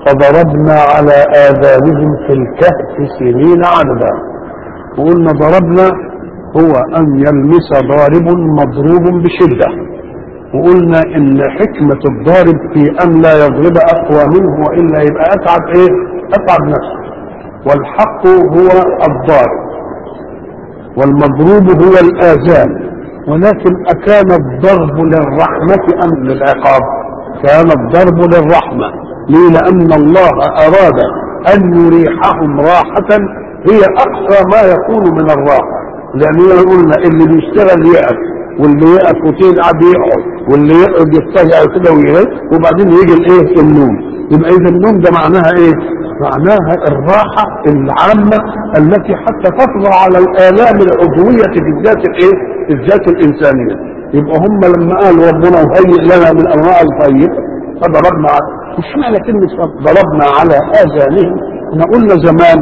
فضربنا على آذانهم في الكهف سنين عددا وقلنا ضربنا هو أن يلمس ضارب مضروب بشدة وقلنا إن حكمة الضارب في أن لا يضرب أقوى منه وإلا يبقى أتعب إيه؟ أتعب نفسه والحق هو الضارب والمضروب هو الآذان ولكن أكان الضرب للرحمة أم للعقاب؟ كان الضرب للرحمة ليه؟ لأن الله أراد أن يريحهم راحة هي أقصى ما يكون من الراحة لأننا قلنا اللي بيشتغل يقف واللي يقف وتين قاعد يقعد واللي يقعد يسترجع كده ويرد وبعدين يجي الايه النوم يبقى اذا النوم ده معناها ايه؟ معناها الراحة العامة التي حتى تطغى على الآلام العضوية في الذات الايه؟ الذات الإنسانية يبقى هم لما قالوا ربنا وهيئ لنا من أنواع الطيب فضربنا مش معنى كلمة ضربنا على آذانهم احنا قلنا زمان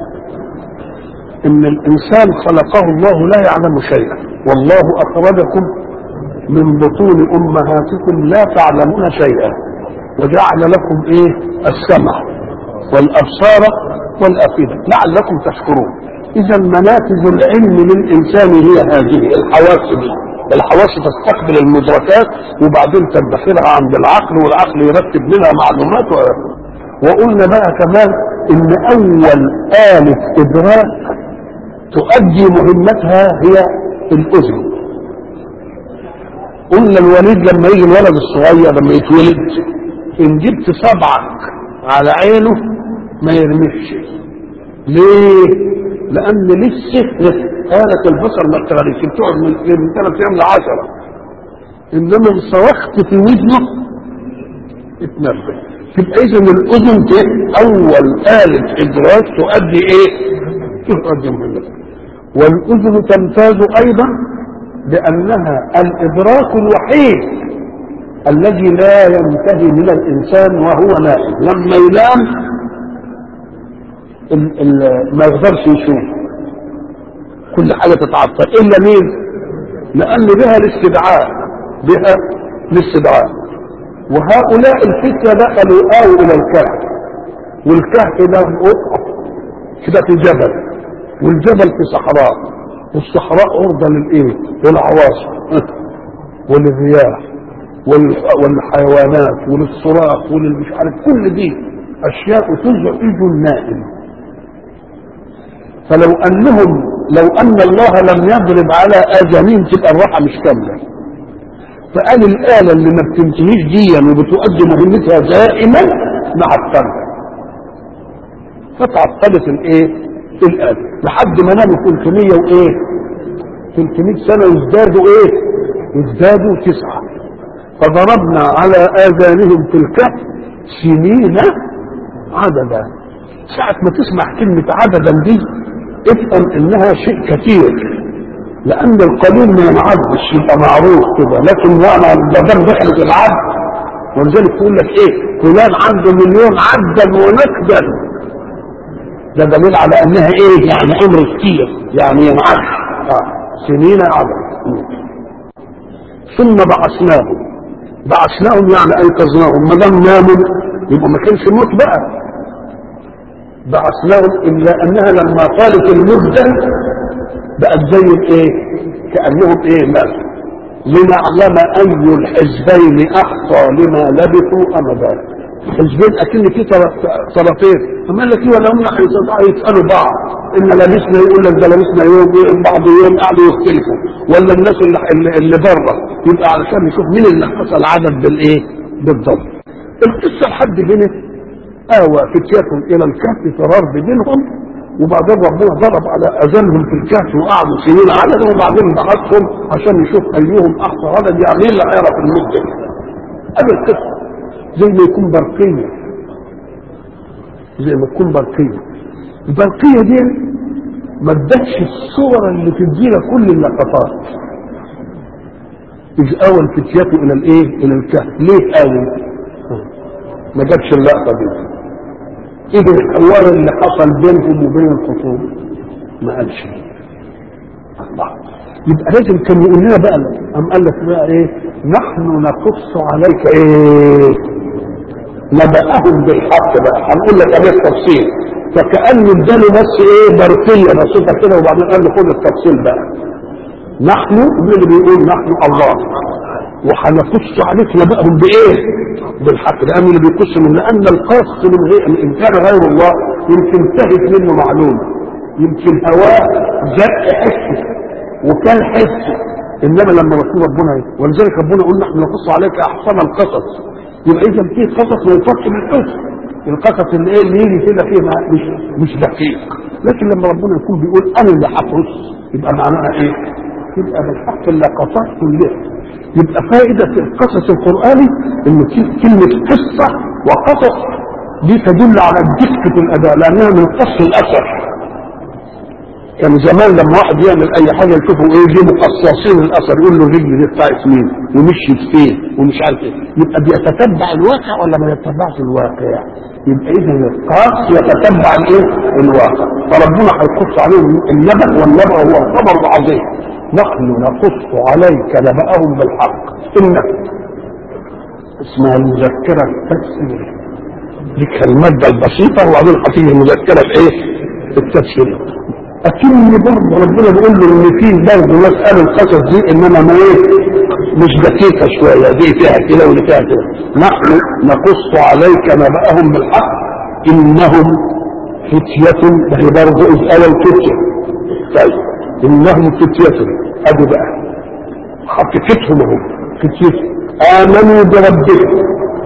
ان الانسان خلقه الله لا يعلم شيئا والله اخرجكم من بطون امهاتكم لا تعلمون شيئا وجعل لكم ايه السمع والابصار والافئده لعلكم تشكرون اذا منافذ العلم للانسان هي هذه الحواس دي الحواس تستقبل المدركات وبعدين تدخلها عند العقل والعقل يرتب منها معلومات وقلنا بقى كمان ان اول آلة ادراك تؤدي مهمتها هي الاذن قلنا الوليد لما يجي الولد الصغير لما يتولد ان جبت صبعك على عينه ما يرمش ليه لان لسه آلة البصر ما اشتغلتش بتقعد من من ثلاث ايام لعشرة انما ان صرخت في ودنه اتنبه تبقى اذا الاذن دي اول آلة ادراك تؤدي ايه تؤدي مهمتها والأذن تمتاز أيضا بأنها الإدراك الوحيد الذي لا ينتهي من الإنسان وهو نائم لما ينام ال ال ما يقدرش يشوف كل حاجة تتعطل إلا مين؟ لأن بها الاستدعاء بها الاستدعاء وهؤلاء الفتية دخلوا آووا إلى الكهف والكهف ده قطعة كده في جبل والجبل في صحراء والصحراء عرضة للايه للعواصف وللرياح والحيوانات وللصراخ وللمش عارف كل دي اشياء تزعج النائم فلو انهم لو ان الله لم يضرب على اذانهم تبقى الراحه مش كامله فقال الاله اللي ما بتنتهيش ديا وبتؤدي مهمتها دائما معطله فتعطلت الايه الآن لحد ما ناموا 300 وإيه 300 سنة يزدادوا إيه يزدادوا تسعة فضربنا على آذانهم في الكهف سنين عددا ساعة ما تسمع كلمة عددا دي افهم انها شيء كثير لان القليل ما ينعدش يبقى معروف كده لكن وانا ده دام دخلت العد ولذلك تقول لك ايه فلان عنده مليون عدا ونكدا ده دليل على انها ايه يعني امر كتير يعني ينعد آه. سنين عدد ثم بعثناهم بعثناهم يعني ايقظناهم ما دام ناموا يبقى ما كانش موت بقى بعثناهم الا انها لما طالت المده بقت زي الايه كانهم ايه ماتوا لنعلم اي الحزبين احصى لما لبثوا امدا حزبين اكن في طرفين اما قال لك ايه ولا هم يسالوا بعض ان لبسنا يقول لك ده لبسنا يوم بعض يوم قعدوا يختلفوا ولا الناس اللي, اللي بره يبقى علشان نشوف مين اللي حصل عدد بالايه بالضبط القصه لحد هنا اوى فتياتهم الى الكهف فرار بدينهم وبعدين ربنا ضرب على اذانهم في الكهف وقعدوا سنين عددا وبعدين بعثهم عشان يشوف ايهم احصى عدد يعني مين اللي هيعرف المده هذه القصه زي ما يكون برقية زي ما تكون برقية البرقية دي ما ادتش الصور اللي تدينا كل اللقطات إذ أوى الفتيات إلى الإيه؟ إلى الكهف، ليه أوى؟ ما جابش اللقطة دي. إيه الحوار اللي حصل بينهم وبين الخصوم؟ ما قالش. الله يبقى لازم كان يقول لنا بقى أم قال لك بقى إيه؟ نحن نقص عليك إيه؟ نبأهم بالحق بقى هنقول لك عليه التفصيل فكأن اداله بس ايه برقية بسيطة كده وبعدين قال له خد التفصيل بقى نحن مين اللي بيقول نحن الله وهنقص عليك نبأهم بايه؟ بالحق لأن اللي بيقص من لأن القص من غير إن كان غير الله يمكن تهت منه معلومة يمكن هواه زق حسي وكان حسي انما لما رسول ربنا ولذلك ربنا يقول نحن نقص عليك احسن القصص يبقى اذا في قصص ما يفكش من القصص القصص اللي ايه اللي يجي كده فيه مش مش دقيق لكن لما ربنا يكون بيقول انا اللي هقص يبقى معناها ايه؟ يبقى بالحق اللقطات كلها يبقى فائدة القصص القرآني ان كلمة قصة وقصص دي تدل على دقة الأداء لأنها من قص الأثر كان زمان لما واحد يعمل اي حاجه يشوفوا ايه دي مقصصين الاثر يقول له الرجل دي بتاعت مين ومشيت فين ومش عارف ايه يبقى بيتتبع الواقع ولا ما يتبعش الواقع يبقى اذا القاص يتتبع الايه الواقع فربنا هيقص عليهم النبأ والنبأ هو الخبر العظيم نحن نقص عليك نبأهم بالحق انك اسمها المذكرة التفسير دي المادة البسيطة وبعدين هتيجي المذكرة بايه؟ التفسير اكن برضه ربنا بيقول له ان في برضه مساله القصص دي انما ما ايه مش دقيقه شويه دي فيها كده ودي فيها كده نحن نقص عليك نبأهم بالحق انهم فتية هي برضه اذ قال الفتية طيب انهم فتية ادي بقى حقيقتهم هم فتية امنوا بربهم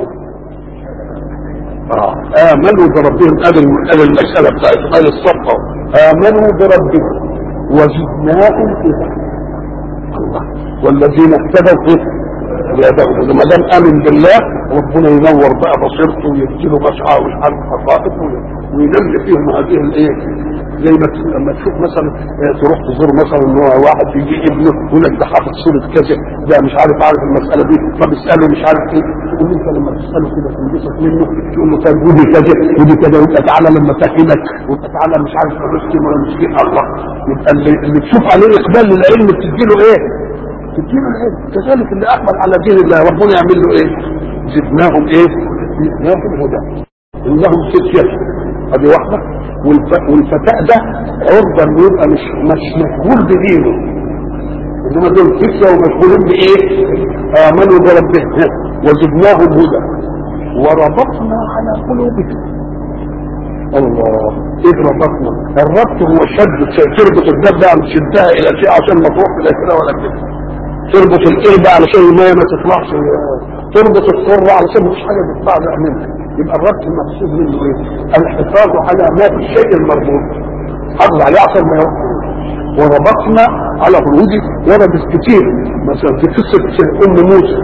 اه امنوا بربهم ادي ادي المساله بتاعتهم ادي الصفقه آمنوا بربهم وزدناهم هدى الله والذين اهتدوا في زادهم لما دام امن بالله ربنا ينور بقى بصيرته ويديله مشعر ومش عارف حقائقه وينمي فيهم هذه الايه زي ما لما تشوف مثلا تروح تزور مثلا ان هو واحد يجي ابنه يقول لك ده حاطط صوره كذا ده مش عارف عارف المساله دي فبيساله مش عارف ايه تقول انت لما تساله كده تنبسط منه تقول له طيب ودي كذا ودي كذا وانت تعالى لما افهمك وانت تعالى مش عارف مسلم ولا مسكين الله يبقى اللي, اللي تشوف عليه اقبال للعلم بتديله ايه؟ تديله العلم كذلك اللي اقبل على دين الله ربنا يعمل له ايه؟ زدناهم ايه؟ زدناهم هدى انهم فتيه ادي واحده والفتاة ده عرضة انه يبقى مش مش مشغول بدينه انما دول فتية ومشغولين بايه؟ امنوا بربهم وزدناهم هدى وربطنا على قلوبهم الله ايه ربطنا؟ الربط هو شد تربط الدبة عن شدها الى شيء عشان ما تروح الى كده ولا كده تربط القربة علشان المية ما تطلعش تربط القرة علشان مفيش حاجة تطلع منها يبقى الربط المقصود منه ايه؟ الحفاظ على ما في الشيء المربوط حافظ عليه عشان ما يروح وربطنا على قلوبه ورد كتير مثلا في قصة ام موسى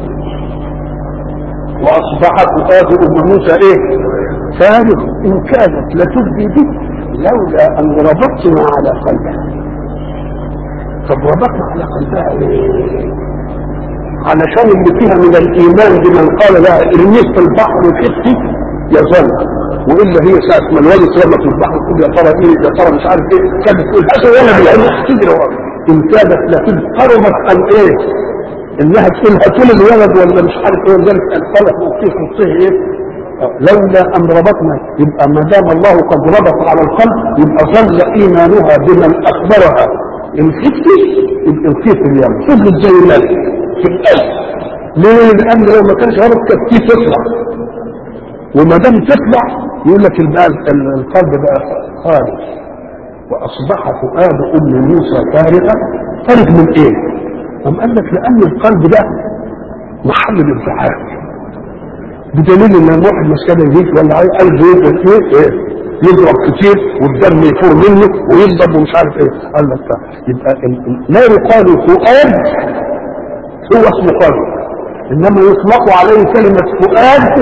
واصبحت فؤاد ام موسى ايه؟ فارغ ان كانت لتبدي به لولا ان ربطنا على قلبها طب ربطنا على قلبها ايه؟ علشان اللي فيها من الايمان بمن قال لها ارميه في البحر وخفتي يظل والا هي ساعه ما الولد رمى في البحر تقول يا ترى ايه يا ترى مش عارف ايه كانت تقول هذا ولا بالعلم تجري ورا ان كادت لكن قربت ان ايه انها تقول هاتوا الولد ولا مش عارف ايه ولذلك قالت وقتيه وقتيه ايه لولا ان ربطنا يبقى ما دام الله قد ربط على القلب يبقى ظل ايمانها بمن اخبرها ان خفتي يبقى الخيف اليوم فضلت زي الملك في القلب ليه؟ لان لو ما كانش ربط كانت فيه تطلع وما دام تطلع يقول لك القلب بقى خالص واصبح فؤاد ام موسى فارغا فارغ من ايه؟ قام قال لك لان القلب ده محل الانفعال بدليل ان الواحد مسكنه يجيك ولا اي قلب يضرب ايه يضرب كتير والدم يفور منه ويضرب ومش عارف ايه قال لك يبقى لا يقال فؤاد هو اسمه قلب انما يطلق عليه كلمه فؤاد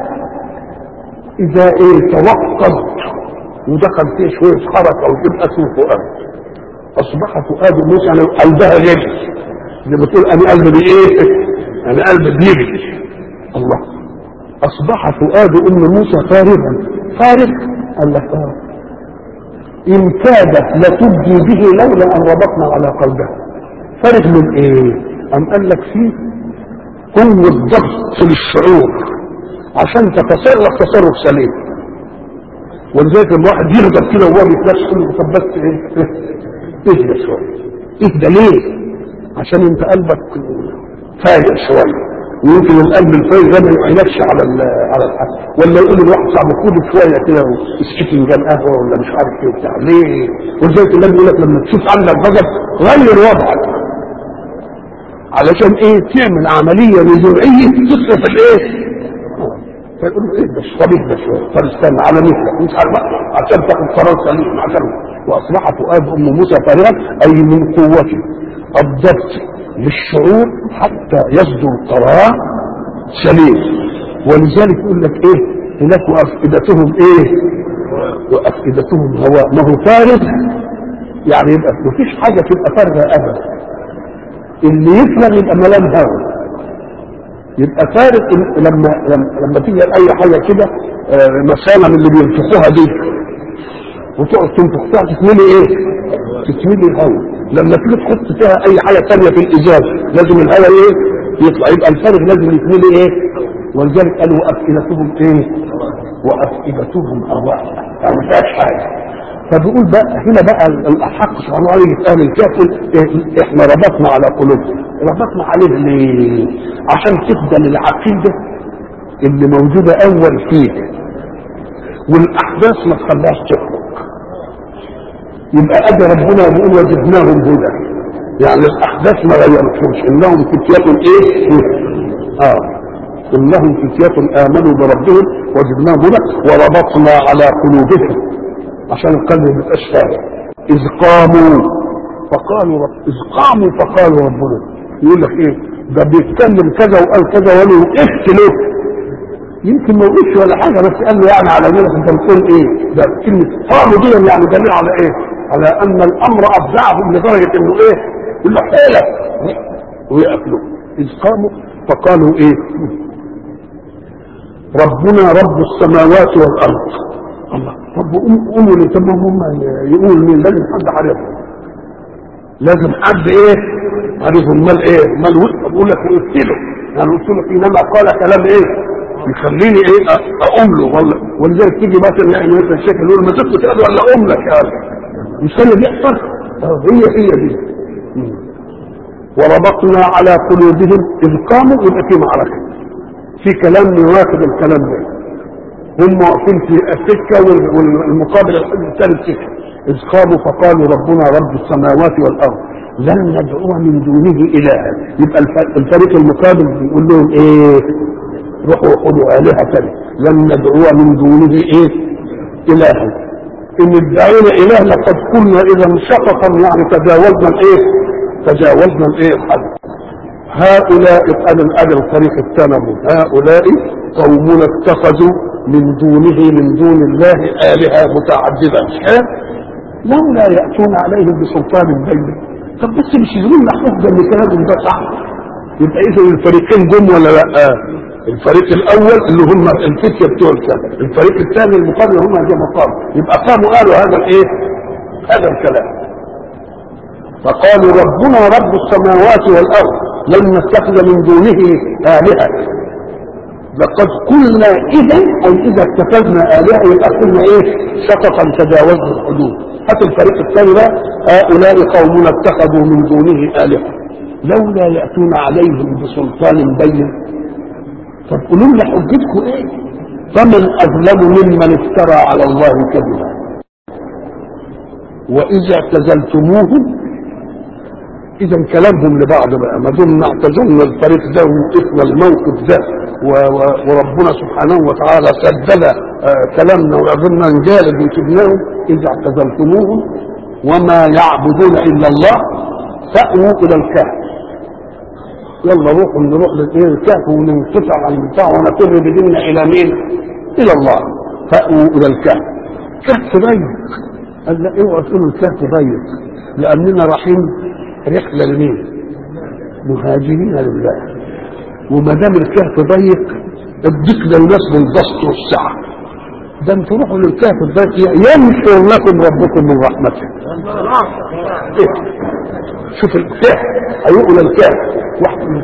اذا ايه توقد ودخل فيه شويه حركه وتبقى اسمه فؤاد اصبح فؤاد موسى يعني قلبها غير زي ما تقول انا قلبي بايه؟ انا قلبي بيجري الله اصبح فؤاد ام موسى فارغا فارغ قال لك اه ان كادت لتبدي به لولا ان ربطنا على قلبها فارغ من ايه؟ ام قال لك فيه قوة ضغط للشعور عشان تتصرف تصرف سليم ولذلك لما واحد يغضب كده وهو بيتنفس يقول له طب بس ايه اهدى شويه اهدى ليه؟ عشان انت قلبك فايق شويه ويمكن القلب الفايق ده ما يعينكش على على الحد ولا يقول لواحد صاحبه كل شويه كده اسكت فنجان قهوه ولا مش عارف ايه وبتاع ليه؟ ولذلك النبي يقول لك لما تشوف عندك غضب غير وضعك علشان ايه تعمل عمليه نزوعيه تصرف الايه؟ فيقول له ايه بس طب اهدى شويه طب استنى على مثلك مش عارف عشان تاخد قرار سليم عشان واصبح فؤاد ام موسى فارغا اي من قوته الضبط للشعور حتى يصدر قرار سليم ولذلك يقول لك ايه هناك وافئدتهم ايه وافئدتهم هواء ما هو فارغ يعني يبقى مفيش حاجه تبقى فارغه ابدا اللي يفرغ يبقى ملام هوا يبقى فارغ لما لما, لما تيجي اي حاجه كده مسالم اللي بينفخوها دي وتقعد تنفخ فيها تتملي ايه؟ تتملي هوا لما تيجي تحط فيها اي حاجه ثانيه في الازاز لازم الهواء ايه؟ يطلع يبقى الفارغ لازم يتملي ايه؟ ولذلك قالوا وافئدتهم ايه؟ وافئدتهم هواء يعني ما فيهاش حاجه فبيقول بقى هنا بقى الحق سبحانه وتعالى في اهل الكهف احنا ربطنا على قلوبهم ربطنا عليه ليه؟ عشان تفضل العقيده اللي موجوده اول فيك والاحداث ما تخليهاش تخرج يبقى اجى ربنا يقول وجدناهم هدى يعني الاحداث ما غيرتهمش انهم فتيات ايه؟ اه انهم فتيات امنوا بربهم وجدناهم هدى وربطنا على قلوبهم عشان القلب ما يبقاش فارغ اذ قاموا فقالوا رب اذ قاموا فقالوا ربنا يقول لك ايه ده بيتكلم كذا وقال كذا وانا وقفت له يمكن ما وقفش ولا حاجه بس قال له يعني على مين انت بتقول ايه ده كلمه قاموا دي يعني دليل على ايه على ان الامر ابدعهم لدرجه انه ايه يقول له حيله ويقفلوا اذ قاموا فقالوا ايه ربنا رب السماوات والارض الله طب قوموا لي طب هم يقول مين لازم حد عارفهم لازم حد ايه عارفهم امال ايه امال بقول لك وقفت له يعني قلت له انما قال كلام ايه يخليني ايه اقوم له ولا ولذلك تيجي مثلا يعني مثلا الشيخ يقول ما تسكت كده ولا اقوم لك يا مش كان بيحصل هي هي دي وربطنا على قلوبهم اذ قاموا يبقى في معركه في كلام يواكب الكلام ده هم واقفين في السكه والمقابل الثالث سكه اذ قاموا فقالوا ربنا رب السماوات والارض لن ندعو من دونه الها يبقى الفريق المقابل بيقول لهم ايه روحوا خذوا الهه ثانيه لن ندعو من دونه ايه الها ان ادعينا اله لقد كنا اذا شططا يعني تجاوزنا الايه تجاوزنا الايه الحد هؤلاء قال الأجل الفريق الثاني هؤلاء قومنا اتخذوا من دونه من دون الله آلهة متعددة لولا يأتون عليهم بسلطان بين طب بس مش يقولون لنا حجة ان كلامهم ده صح يبقى اذا الفريقين جم ولا لا الفريق الاول اللي هم الفتية بتوع الكلام الفريق الثاني المقابل هم جم قاموا يبقى قاموا قالوا هذا الايه هذا الكلام فقالوا ربنا رب السماوات والارض لن نتخذ من دونه آلهة لقد قلنا إذا أي إذا اتخذنا آلهة يبقى قلنا إيه شططا تجاوزنا الحدود حتى الفريق الثاني ده هؤلاء قومنا اتخذوا من دونه آلهة لولا يأتون عليهم بسلطان بين طب قولوا لنا حجتكم إيه فمن أظلم ممن افترى على الله كذبا وإذا اعتزلتموهم اذا كلامهم لبعض بقى ما دمنا اعتزلنا الفريق ده ووقفنا الموقف ده و و وربنا سبحانه وتعالى سدد آه كلامنا وعظمنا نجالد وسبناهم اذا اعتزلتموهم وما يعبدون الا الله فاووا الى الكهف يلا روحوا نروح للايه الكهف وننقطع عن البتاع ونفر بديننا الى مين؟ الى الله فاووا الى الكهف كهف ضيق قال لا اوعوا تقولوا الكهف ضيق لاننا رايحين رحله لمين؟ مهاجرين لله وما دام الكهف ضيق اديك للناس بالبسط والسعه ده انتوا روحوا للكهف الضيق ينشر لكم ربكم من رحمته إيه؟ شوف الكهف هيقول الكهف واحد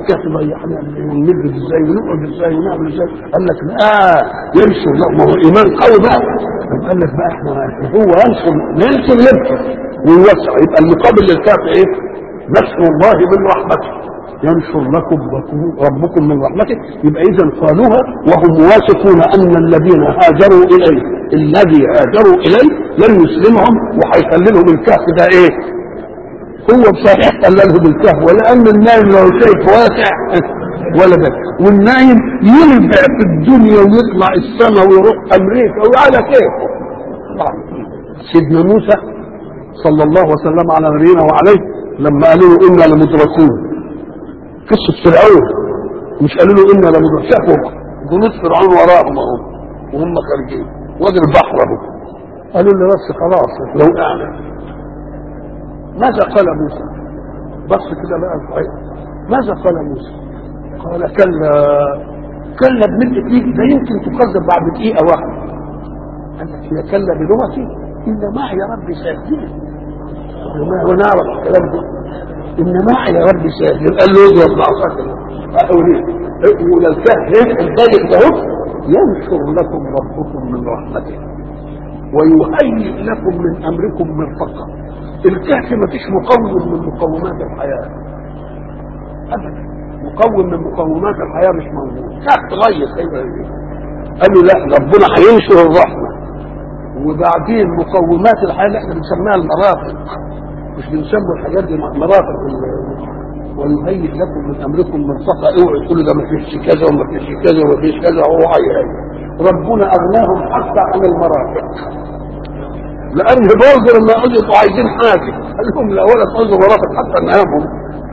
الكهف ضيع ونلبس ازاي ونقعد ازاي ونعمل ازاي قال لك لا ينشر لا ما هو ايمان قوي بقى قال لك بقى احنا هو ينشر ينشر يبكي ويوسع يبقى المقابل للكهف ايه؟ نصر الله من رحمته ينشر لكم ربكم من رحمته يبقى اذا قالوها وهم واثقون ان الذين هاجروا اليه الذي هاجروا اليه لن يسلمهم وهيخللهم الكهف ده ايه؟ هو بصحيح خللهم الكهف ولان النايم لو شايف واسع ولا ده والنايم ينبع في الدنيا ويطلع السماء ويروح امريكا وعلى كيف سيدنا موسى صلى الله وسلم على نبينا وعليه لما قالوا له انا لمدركون قصه فرعون مش قالوا له انا لمدركون شافوا جنود فرعون وراهم اهو وهم خارجين وادي البحر اهو قالوا له بس خلاص لو اعلم ماذا قال موسى بص كده بقى صحيح ماذا قال موسى قال كلا كلا بملء دقيقة ده يمكن تكذب بعد دقيقة واحدة قال لك هي كلا بلغتي إن معي ربي سيهدين ونعرف الكلام ده إن معي ربي سيهدين قال له اضرب بعصاك أقولي ولا الكهف الضيق ده ينشر لكم ربكم من رحمته ويهيئ لكم من أمركم مرفقا الكهف ما فيش مقوم من مقومات الحياة أبدا مقوم من مقومات الحياة مش موجود كهف غير قالوا لا ربنا هينشر الرحمة وبعدين مقومات الحياة اللي احنا بنسميها المرافق مش بنسمي الحاجات دي مرافق ويهيئ لكم من امركم مرفقا اوعوا تقولوا ده ما فيش كذا وما فيش كذا وما فيش كذا وهو هيهيئ ربنا اغناهم حتى عن المرافق لان برضه لما قالوا عايزين حاجه قال لهم لا ولا تقولوا مرافق حتى ننامهم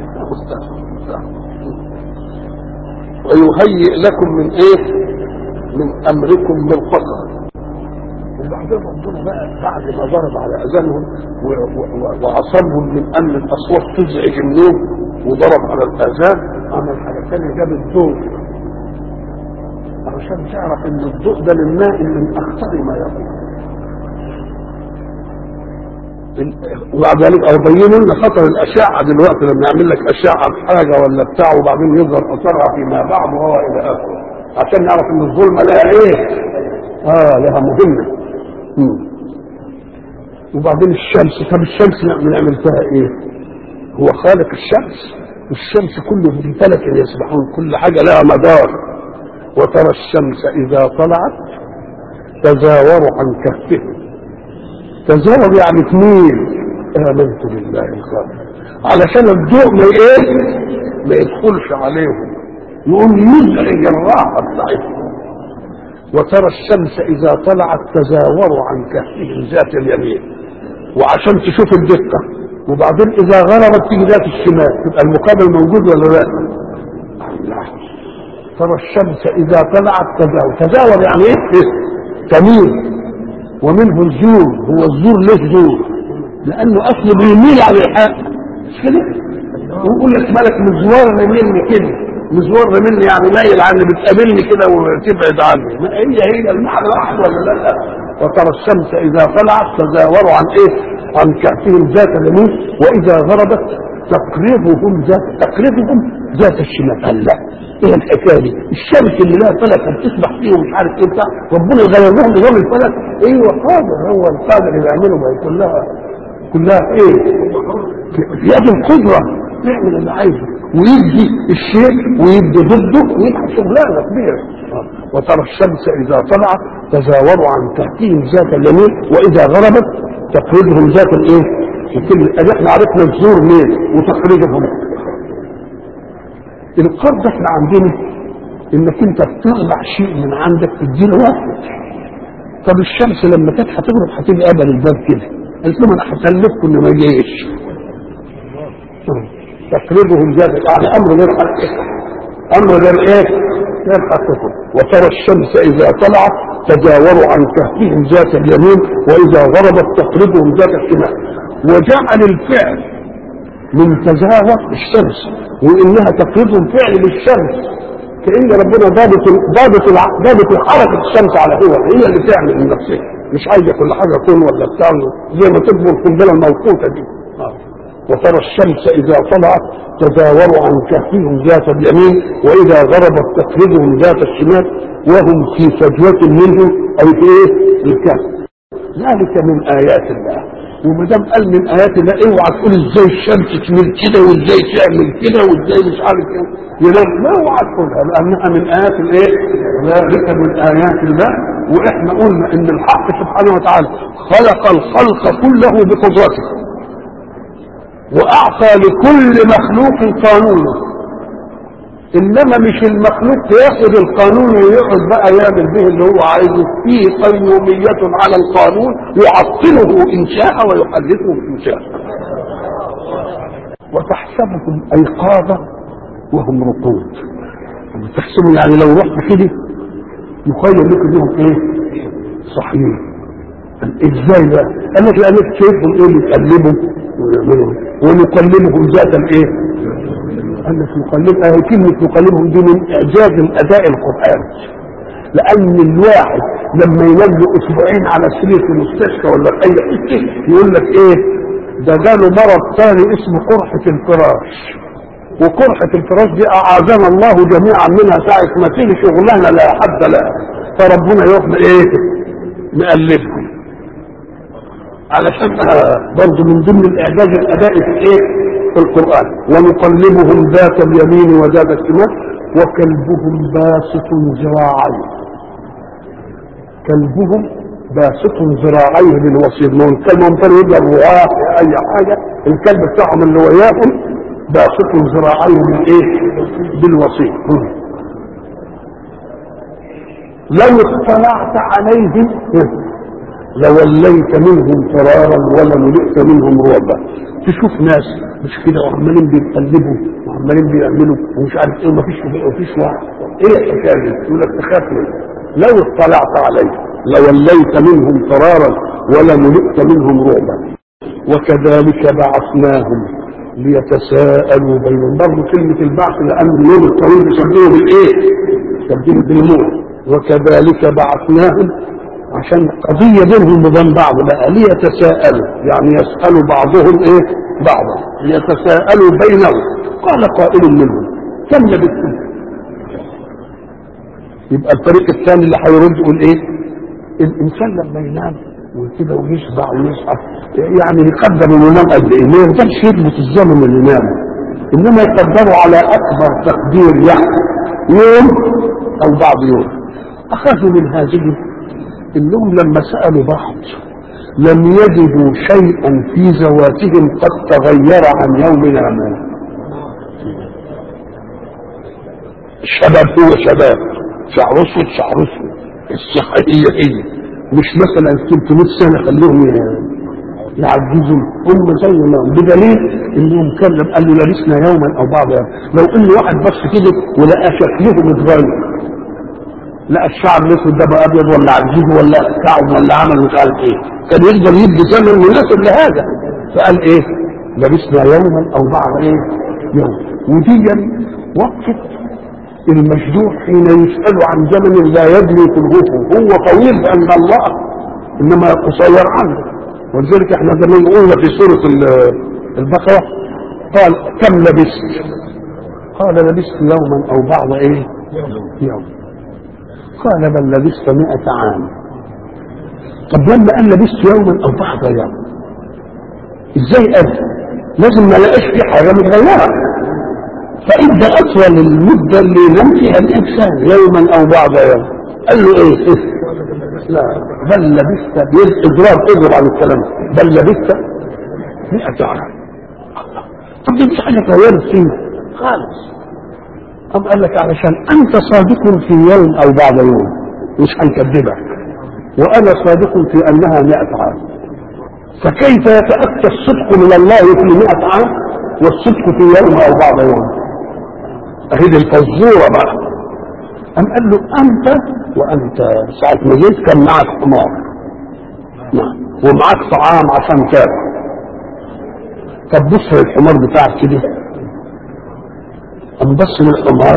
ويهيئ لكم من ايه من امركم مرفقا وبعدين ربنا بقى بعد ما ضرب على اذانهم وعصمهم من ان الاصوات تزعج النوم وضرب على الاذان عمل حاجه ثانيه جاب الضوء علشان تعرف ان الضوء ده للنائم من اخطر ما يكون وبعد ذلك ابين لنا خطر الاشعه دلوقتي لما يعمل لك اشعه بحاجه ولا بتاع وبعدين يظهر اثرها فيما بعد وهو الى اخره عشان نعرف ان الظلمه لها ايه؟ اه لها مهمه مم. وبعدين الشمس طب الشمس بنعمل فيها ايه؟ هو خالق الشمس والشمس كله في فلك يسبحون كل حاجه لها مدار وترى الشمس اذا طلعت تزاور عن كهفهم تزاور يعني تميل امنت بالله الخالق علشان الضوء ما ايه ما يدخلش عليهم يقوم يزعج الراحه بتاعتهم وترى الشمس اذا طلعت تزاور عن كهفهم ذات اليمين وعشان تشوف الدقه وبعدين اذا غربت تيجي ذات الشمال تبقى المقابل موجود ولا لا؟ لا ترى الشمس اذا طلعت تزاور تزاور يعني ايه؟ تميل ومنه الزور هو الزور ليه زور؟ لانه اصله بيميل على الحق مش كده؟ ويقول لك مالك مزوار مني كده مزوار مني يعني مايل عني بتقابلني كده وتبعد عني ما هي هي المعنى واحد ولا لا؟ وترى الشمس اذا طلعت تزاور عن ايه؟ عن كهفهم ذات اليمين واذا غربت تقربهم ذات تقربهم ذات الشمال قال لا ايه الحكايه دي؟ الشمس اللي لها فلك بتسبح فيه ومش عارف ايه بتاع ربنا يغير لهم نظام الفلك ايوه قادر هو القادر اللي يعمله ما هي كلها كلها ايه؟ في يد القدره يعمل اللي عايزه ويدي الشيء ويدي ضده ويبقى شغلانه كبيره وترى الشمس اذا طلعت تزاور عن تحتهم ذات اليمين واذا غربت تقرضهم ذات الايه؟ وكل احنا عرفنا الزور ليه وتقريبهم القرض احنا عندنا انك انت بتطلع شيء من عندك تديله واحد طب الشمس لما كانت هتغرب هتيجي قبل الباب كده قالت لهم انا هسلفكم انه ما يجيش تقريبهم ذات يعني امر غير حقيقي امر غير ايه؟ غير حقيقي وترى الشمس اذا طلعت تجاور عن كهفهم ذات اليمين واذا غربت تقربهم ذات الشمال وجعل الفعل من تزاور الشمس وانها تقربهم فعل للشمس كان ربنا ضابط ضابط ضابط حركه الشمس على هو هي اللي تعمل من نفسها مش عايزه كل حاجه تكون ولا بتاع زي ما تبني القنبله الموقوته دي وترى الشمس إذا طلعت تداور عن كهفهم ذات اليمين وإذا غربت تقرضهم ذات الشمال وهم في فجوة منه أي في إيه؟ الكهف ذلك من آيات الله وما دام قال من آيات الله اوعى تقول ازاي الشمس تميل كده وازاي تعمل كده وازاي مش عارف ايه ينام لا اوعى تقولها لأنها من آيات الايه؟ ذلك من آيات الله واحنا قلنا ان الحق سبحانه وتعالى خلق الخلق كله بقدرته واعطى لكل مخلوق قانونه انما مش المخلوق ياخد القانون ويقعد بقى يعمل به اللي هو عايزه فيه قيومية على القانون يعطله ان شاء ويحدثه ان شاء وتحسبهم ايقاظا وهم رقود تحسبوا يعني لو رحت كده يخيل لك انهم ايه صحيح ازاي بقى قال لك لانك شايفهم ايه بيتقلبوا ويعملوا ونقلبهم ذات الايه قال لك نقلب آه كلمة نقلبهم دي من إعجاز الأداء القرآني لأن الواحد لما ينام له أسبوعين على سرير في المستشفى ولا في أي حتة يقول لك إيه ده جاله مرض ثاني اسمه قرحة الفراش وقرحة الفراش دي أعاذنا الله جميعا منها ساعة ما تيجي شغلانة لا حد لها فربنا يروح إيه نقلبهم علشان برضه من ضمن الإعجاز الأدائي في إيه في القرآن ونقلبهم ذات اليمين وذات الشمال وكلبهم باسط ذراعيه كلبهم باسط ذراعيه بالوصيد ما هو الكلب ممكن يضرب رعاه اي حاجه الكلب بتاعهم اللي هو ياكل باسط ذراعيه من ايه؟ بالوصيد لو اطلعت عليهم لوليت منهم فرارا ولملئت منهم رعبا تشوف ناس مش كده وعمالين بيتقلبوا وعمالين بيعملوا ومش عارف ايه ومفيش مفيش واحد ايه الحكايه دي؟ يقول لك تخاف منه لو اطلعت عليه لوليت منهم فرارا ولملئت منهم رعبا وكذلك بعثناهم ليتساءلوا بينهم برضه كلمة البعث لأن اليوم الطويل بيسموه بالإيه؟ يسموه بالموت وكذلك بعثناهم عشان قضية بينهم وبين بعض بقى ليتساءلوا يعني يسألوا بعضهم ايه بعضا ليتساءلوا بينهم قال قائل منهم كم لبثتم يبقى الفريق الثاني اللي هيرد يقول ايه الانسان لما ينام وكده ويشبع ويصحى يعني يقدر انه ينام قد ايه ما يقدرش يثبت الزمن اللي نام انما يقدروا على اكبر تقدير يعني يوم او بعض يوم اخذوا من هذه انهم لما سالوا بعض لم يجدوا شيئا في ذواتهم قد تغير عن يومنا ما الشباب هو شباب شعر اسود شعر اسود الصحه هي هي مش مثلا 300 سنه خليهم يعجزوا هم زي ما بدليل انهم كلم قال له لبسنا يوما او بعض يوم لو ان واحد بص كده ولقى شكلهم اتغير لا الشعر الاسود ده بقى ابيض ولا عجيب ولا كعب ولا عمل مش عارف ايه كان يقدر يدي زمن مناسب لهذا فقال ايه لبسنا يوما او بعض ايه يوم ودي وقت المشجوع حين يسأل عن زمن لا يدري كلهه هو طويل عند الله انما قصير عنه ولذلك احنا زي ما قلنا في سورة البقرة قال كم لبست قال لبست يوما او بعض ايه يوم قال بل لبست مئة عام طب لما قال لبست يوما او بعض يوم ازاي قال لازم ما لقاش في حاجه متغيره فادى اطول المده اللي ينام فيها الانسان يوما او بعض يوم قال له ايه, إيه؟ لا بل لبست اضراب اضرب عن الكلام بل لبست 100 عام طب دي مش حاجه اتغيرت فيه خالص أم قال لك علشان أنت صادق في يوم أو بعض يوم مش هنكذبك وأنا صادق في أنها مئة عام فكيف يتأتى الصدق من الله في مئة عام والصدق في يوم أو بعض يوم أهي دي الفزورة بقى أم قال له أنت وأنت ساعة ما جيت كان معك حمار نعم ومعك طعام عشان تاكل طب بص الحمار بتاعك كده انبص للحمار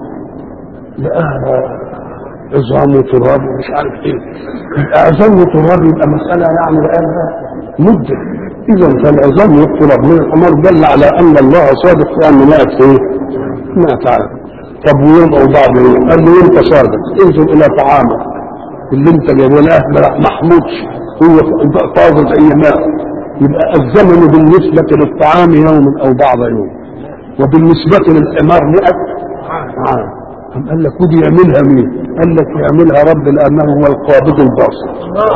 لقاها عظام وتراب ومش عارف ايه عظام وتراب يبقى مسألة يعني بقالها مدة اذا فالعظام يقترب من الحمار دل على ان الله صادق في ان مات ايه؟ مات عام طب ويوم او بعض يوم قال له انت صادق انزل الى طعامك اللي انت جايبه لا ما محمودش هو طازج اي ماء يبقى الزمن بالنسبة للطعام يوم او بعض يوم وبالنسبة للحمار مئة عام أم قال لك ودي يعملها مين؟ قال لك يعملها رب لأنه هو القابض الباسط.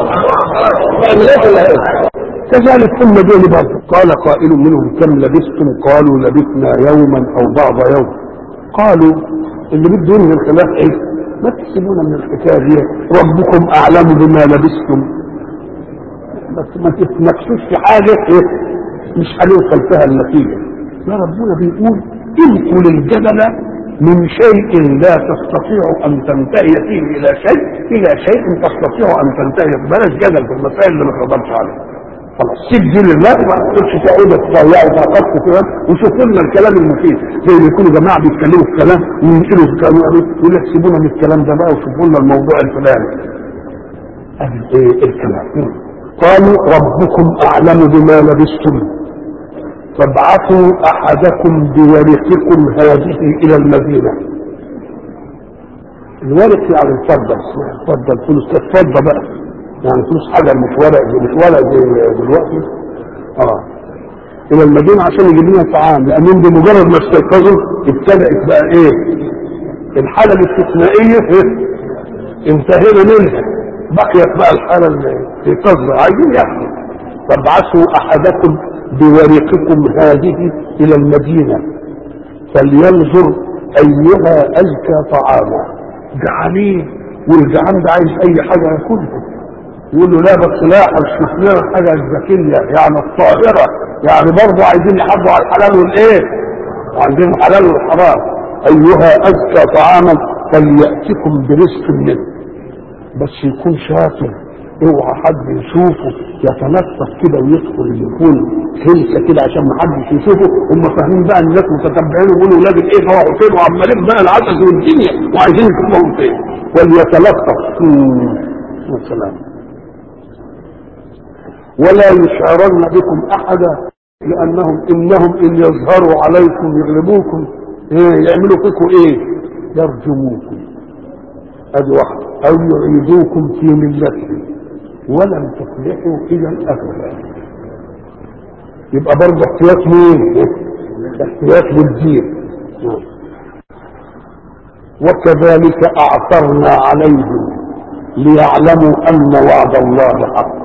كذلك ثم دون برضه قال قائل منهم كم لبثتم قالوا لبثنا يوما أو بعض يوم قالوا اللي بده ينهي الخلاف ايه؟ ما تحسبون من الحكايه دي ربكم اعلم بما لبثتم بس ما تتنكسوش في حاجه ايه؟ مش هنوصل فيها النتيجه يا ربنا بيقول القوا للجبل من شيء لا تستطيع ان تنتهي فيه الى شيء الى شيء تستطيع ان تنتهي بلاش جدل في المسائل اللي ما تقدرش عليها خلاص سيب دي لله وما تقولش تقعد تضيع وتعقدت كده وشوف لنا الكلام المفيد زي ما يكونوا جماعه بيتكلموا في كلام وينقلوا في كلام يقول لك سيبونا من الكلام ده بقى وشوفوا لنا الموضوع الفلاني ادي ايه الكلام قالوا ربكم اعلم بما لبستم فابعثوا احدكم بورقكم هذه الى المدينه الورق يعني اتفضل اتفضل فلوس اتفضل بقى يعني فلوس حاجه مش ورق مش ورق زي دلوقتي اه الى المدينه عشان يجيب لنا طعام لانهم بمجرد ما استيقظوا ابتدات بقى ايه الحاله الاستثنائيه إيه؟ انتهينا منها بقيت بقى الحاله الاستيقاظ عايزين ياكلوا فابعثوا احدكم بورقكم هذه الى المدينه فلينظر ايها ازكى طعاما جعانين والجعان ده عايز اي حاجه ياكلها يقول له لا بس لا شوف لنا الحاجه الذكيه يعني الطاهره يعني برضه عايزين يحافظوا على الحلال والايه؟ وعايزين الحلال والحرام ايها ازكى طعاما فلياتكم برزق منه بس يكون شاطر اوعى حد يشوفه يتنطط كده ويدخل يكون هلكه كده عشان ما حدش يشوفه هم فاهمين بقى الناس متتبعين ويقولوا ولاد الايه راحوا فين وعمالين بقى العسل والدنيا وعايزين يشوفهم فين وليتلطف يا سلام ولا يشعرن بكم احدا لانهم انهم ان يظهروا عليكم يغلبوكم ايه يعملوا فيكم ايه يرجموكم ادي واحد او يعيدوكم في ملتهم ولن تفلحوا اذا ابدا يبقى برضه احتياط مين احتياط للدين وكذلك اعثرنا عليهم ليعلموا ان وعد الله حق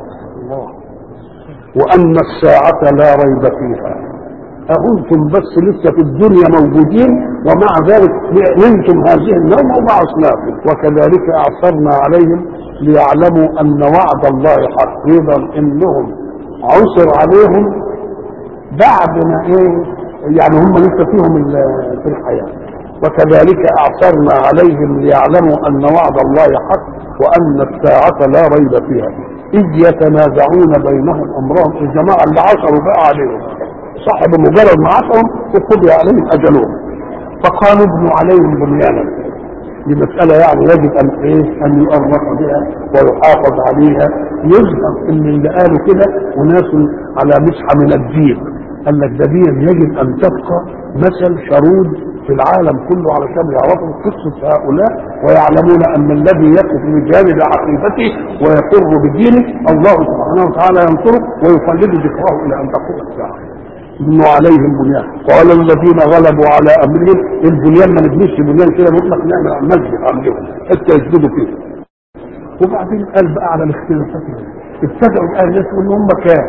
وأن الساعة لا ريب فيها أأنتم بس لسه في الدنيا موجودين ومع ذلك نمتم هذه النوم وبعثناكم وكذلك أعثرنا عليهم ليعلموا أن وعد الله حق إذا إنهم عثر عليهم بعد ما إيه يعني هم لسه فيهم في الحياة وكذلك أعثرنا عليهم ليعلموا أن وعد الله حق وأن الساعة لا ريب فيها إذ يتنازعون بينهم أمرهم الجماعة اللي عصروا بقى عليهم صاحب مجرد ما عصرهم وقضي عليهم أجلهم فقالوا ابنوا عليهم بنيانا دي مسألة يعني يجب أن إيه أن يؤرخ بها ويحافظ عليها يظهر إن اللي قالوا كده أناس على مسحة من الدين قال لك ده دين يجب أن تبقى مثل شرود في العالم كله علشان يعرفوا قصة هؤلاء ويعلمون أن الذي يقف بجانب عقيدته ويقر بدينه الله سبحانه وتعالى ينصره ويخلد ذكره إلى أن تقوم الساعة يبنوا عليهم بنيان قال الذين غلبوا على أمرهم البنيان ما نبنيش بنيان كده مطلق نعمل مسجد عندهم حتى يسجدوا فيه وبعدين قال بقى على الاختلافات ابتدأوا بقى الناس ان هم كام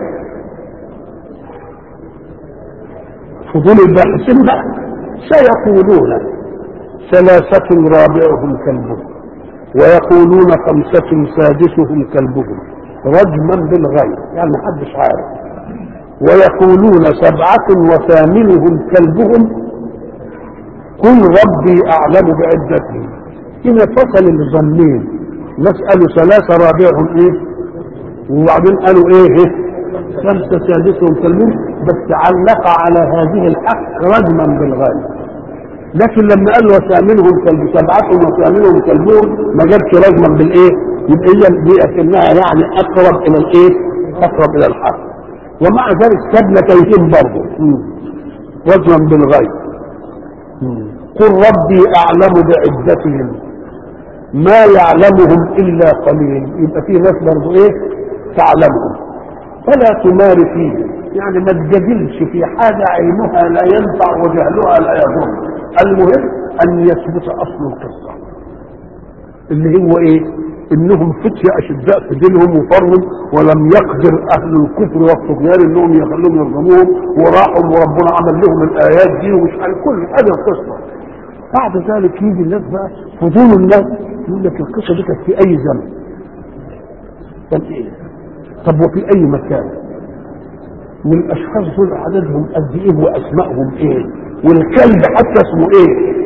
فضول الباحثين بقى سيقولون ثلاثة رابعهم كلبهم ويقولون خمسة سادسهم كلبهم رجما بالغيب يعني محدش عارف ويقولون سبعة وثامنهم كلبهم قل ربي أعلم بعدتهم هنا فصل الظنين نسأل ثلاثة رابعهم إيه وبعدين قالوا إيه, إيه؟ خمسة سادسهم كلبهم بس علق على هذه الحق رجما بالغالب لكن لما قال وثامنهم كلب سبعتهم وثامنهم كلبهم ما جابش رجما بالايه؟ يبقى هي دي اكنها يعني اقرب الى الايه؟ اقرب الى الحق ومع ذلك سابنا تيهين برضه رجلا بالغيب قل ربي اعلم بعدتهم ما يعلمهم الا قليل يبقى في ناس برضه ايه تعلمهم فلا تمار فيهم يعني ما تجادلش في حاجه علمها لا ينفع وجهلها لا يضر المهم ان يثبت اصل القصه اللي هو ايه انهم فتية اشداء في دينهم وفرهم ولم يقدر اهل الكفر والطغيان انهم يخلوهم يرجموهم وراحوا وربنا عمل لهم الايات دي ومش عارف كل هذه القصه بعد ذلك يجي الناس بقى فضول الناس يقول لك القصه دي كانت في اي زمن طب ايه طب وفي اي مكان والاشخاص دول عددهم قد ايه واسمائهم ايه والكلب حتى اسمه ايه